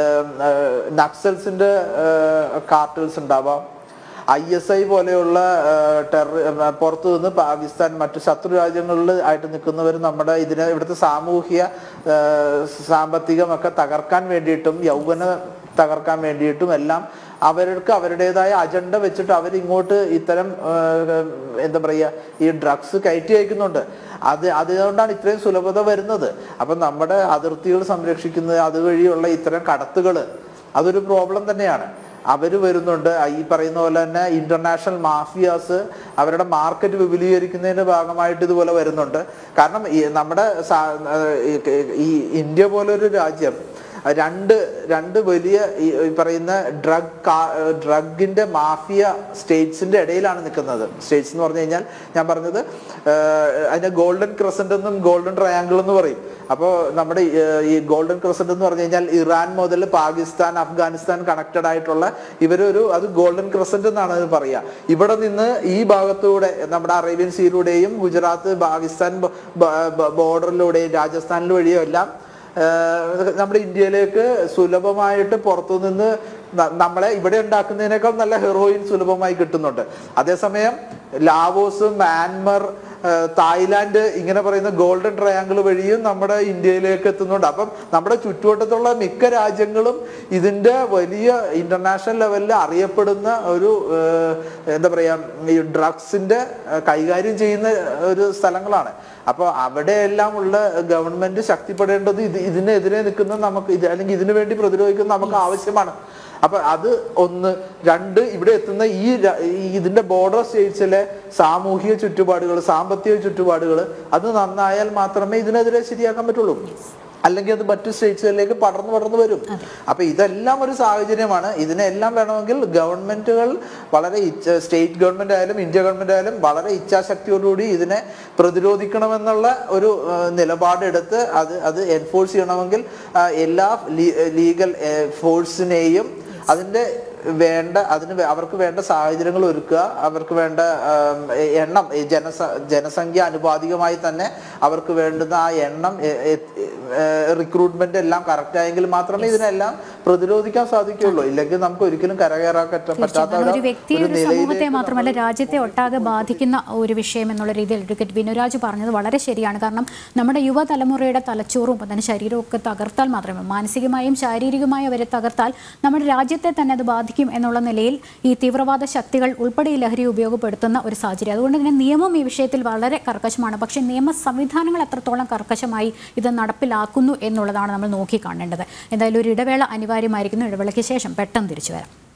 നക്സൽസിന്റെ കാർട്ടൽസ് ഉണ്ടാവാം ഐ എസ് ഐ പോലെയുള്ള ടെറർ പുറത്തു നിന്ന് പാകിസ്ഥാൻ മറ്റു ശത്രു രാജ്യങ്ങളിൽ ആയിട്ട് നിൽക്കുന്നവർ നമ്മുടെ ഇതിനെ ഇവിടുത്തെ സാമൂഹ്യ ആ, സാമ്പത്തികമൊക്കെ തകർക്കാൻ വേണ്ടിയിട്ടും യൗവന തകർക്കാൻ വേണ്ടിയിട്ടും എല്ലാം അവർക്ക് അവരുടേതായ അജണ്ട വെച്ചിട്ട് അവരിങ്ങോട്ട് ഇത്തരം ആ, എന്താ പറയുക ഈ ഡ്രഗ്സ് കയറ്റി അയക്കുന്നുണ്ട് അത് അതുകൊണ്ടാണ് ഇത്രയും സുലഭത വരുന്നത് അപ്പം നമ്മുടെ അതിർത്തികൾ സംരക്ഷിക്കുന്നത് അതുവഴിയുള്ള ഇത്തരം കടത്തുകൾ അതൊരു പ്രോബ്ലം തന്നെയാണ് അവർ വരുന്നുണ്ട് ആ ഈ പറയുന്ന പോലെ തന്നെ ഇന്റർനാഷണൽ മാഫിയാസ് അവരുടെ മാർക്കറ്റ് വിപുലീകരിക്കുന്നതിന്റെ ഭാഗമായിട്ട് ഇതുപോലെ വരുന്നുണ്ട് കാരണം ഈ നമ്മുടെ സാ- ഈ- ഈ ഇന്ത്യ പോലൊരു രാജ്യം രണ്ട് രണ്ട് വലിയ ഈ ഈ പറയുന്ന ഡ്രഗ് ഡ്രഗിന്റെ മാഫിയ സ്റ്റേറ്റ്സിന്റെ ഇടയിലാണ് നിൽക്കുന്നത് സ്റ്റേറ്റ്സ് എന്ന് പറഞ്ഞു കഴിഞ്ഞാൽ ഞാൻ പറഞ്ഞത് ആഹ് അതിന്റെ ഗോൾഡൻ ക്രസന്റ് എന്നും ഗോൾഡൻ ട്രയാങ്കിൾ എന്ന് പറയും അപ്പോൾ നമ്മുടെ ഈ, ഏഹ് ഈ ഗോൾഡൻ ക്രസന്റ് എന്ന് പറഞ്ഞു കഴിഞ്ഞാൽ ഇറാൻ മുതൽ പാകിസ്ഥാൻ അഫ്ഗാനിസ്ഥാൻ കണക്റ്റഡ് ആയിട്ടുള്ള ഇവരൊരു അത് ഗോൾഡൻ ക്രസന്റ് എന്നാണ് അത് പറയുക ഇവിടെ നിന്ന് ഈ ഭാഗത്തൂടെ നമ്മുടെ അറേബ്യൻ സീയിലൂടെയും ഗുജറാത്ത് പാകിസ്ഥാൻ ബോർഡറിലൂടെയും രാജസ്ഥാനിൽ വഴിയും എല്ലാം ഏഹ് നമ്മുടെ ഇന്ത്യയിലേക്ക് സുലഭമായിട്ട് പുറത്തു നിന്ന് ന- നമ്മളെ ഇവിടെ ഉണ്ടാക്കുന്നതിനേക്കാൾ നല്ല ഹെറോയിൻ സുലഭമായി കിട്ടുന്നുണ്ട് അതേസമയം ലാവോസ് മ്യാൻമർ ഏഹ് തായ്ലാന്റ് ഇങ്ങനെ പറയുന്ന ഗോൾഡൻ ട്രയാങ്കിൾ വഴിയും നമ്മുടെ ഇന്ത്യയിലേക്ക് എത്തുന്നുണ്ട് അപ്പം നമ്മുടെ ചുറ്റുവട്ടത്തുള്ള മിക്ക രാജ്യങ്ങളും ഇതിന്റെ വലിയ ഇന്റർനാഷണൽ ലെവലിൽ അറിയപ്പെടുന്ന ഒരു ഏഹ് എന്താ പറയാ ഈ ഡ്രഗ്സിന്റെ കൈകാര്യം ചെയ്യുന്ന ഒരു സ്ഥലങ്ങളാണ് അപ്പോൾ അവിടെയെല്ലാം ഉള്ള ഗവൺമെന്റ് ശക്തിപ്പെടേണ്ടത് ഇത് ഇതിനെതിരെ നിൽക്കുന്ന നമുക്ക് ഇത് അല്ലെങ്കിൽ ഇതിനു വേണ്ടി പ്രതിരോധിക്കുന്ന നമുക്ക് ആവശ്യമാണ് അപ്പൊ അത് ഒന്ന് രണ്ട് ഇവിടെ എത്തുന്ന ഈ ര- ഈ ഇതിന്റെ ബോർഡർ സ്റ്റേറ്റ്സിലെ സാമൂഹിക ചുറ്റുപാടുകൾ സാമ്പത്തിക ചുറ്റുപാടുകൾ അത് നന്നായാൽ മാത്രമേ ഇതിനെതിരെ ശരിയാക്കാൻ പറ്റുള്ളൂ അല്ലെങ്കിൽ അത് മറ്റു സ്റ്റേറ്റ്സുകളിലേക്ക് പടർന്നു പടർന്നു വരും അപ്പൊ ഇതെല്ലാം ഒരു സാഹചര്യമാണ് ഇതിനെല്ലാം വേണമെങ്കിൽ ഗവൺമെന്റുകൾ വളരെ ഇച്ഛ- സ്റ്റേറ്റ് ഗവൺമെന്റ് ആയാലും ഇന്ത്യ ഗവൺമെന്റ് ആയാലും വളരെ ഇച്ഛാശക്തിയോടുകൂടി ഇതിനെ പ്രതിരോധിക്കണമെന്നുള്ള ഒരു ആ, നിലപാടെടുത്ത് അത് അത് എൻഫോഴ്സ് ചെയ്യണമെങ്കിൽ ആ, എല്ലാ ലീഗൽ ഫോഴ്സിനെയും അതിന്റെ വേണ്ട അതിന് വേ- അവർക്ക് വേണ്ട സാഹചര്യങ്ങൾ ഒരുക്കുക അവർക്ക് വേണ്ട ആം, എ- എണ്ണം ഈ ജനസ ജനസംഖ്യ അനുപാതികമായി തന്നെ അവർക്ക് വേണ്ടുന്ന ആ എണ്ണം റിക്രൂട്ട്മെന്റ് എല്ലാം കറക്റ്റ് ആയെങ്കിൽ മാത്രമേ ഇതിനെല്ലാം പ്രതിരോധിക്കാൻ സാധിക്കുകയുള്ളൂ ഇല്ലെങ്കിൽ നമുക്ക് ഒരിക്കലും കരകയറാൻ പറ്റ- പറ്റാത്ത തീർച്ചയായും ഒരു വ്യക്തിയെ ഒരു സമൂഹത്തെ നിലയിലേക്ക് മാത്രമല്ല രാജ്യത്തെ ഒട്ടാകെ ബാധിക്കുന്ന ഒരു വിഷയം എന്നുള്ള രീതിയിൽ അഡ്വക്കേറ്റ് വിനുരാജ് പറഞ്ഞത് വളരെ ശരിയാണ് കാരണം നമ്മുടെ യുവതലമുറയുടെ തലച്ചോറും അതിന് ശരീരവും ഒക്കെ തകർത്താൽ മാത്രമേ മാനസികമായും ശാരീരികമായും അവരെ തകർത്താൽ നമ്മുടെ രാജ്യത്തെ തന്നെ അത് ബാധിക്കും എന്നുള്ള നിലയിൽ ഈ തീവ്രവാദ ശക്തികൾ ഉൾപ്പെടെ ഈ ലഹരി ഉപയോഗപ്പെടുത്തുന്ന ഒരു സാഹചര്യം അതുകൊണ്ട് തന്നെ നിയമം ഈ വിഷയത്തിൽ വളരെ കർക്കശമാണ് പക്ഷേ നിയമ സംവിധാനങ്ങൾ എത്രത്തോളം കർക്കശമായി ഇത് നടപ്പിലാക്കുന്നു എന്നുള്ളതാണ് നമ്മൾ നോക്കി കാണേണ്ടത് എന്തായാലും ഒരു ഇടവേള അനിവാര്യമായിരിക്കുന്നു ഇടവേളയ്ക്ക് ശേഷം പെട്ടെന്ന് തിരിച്ചു വരാം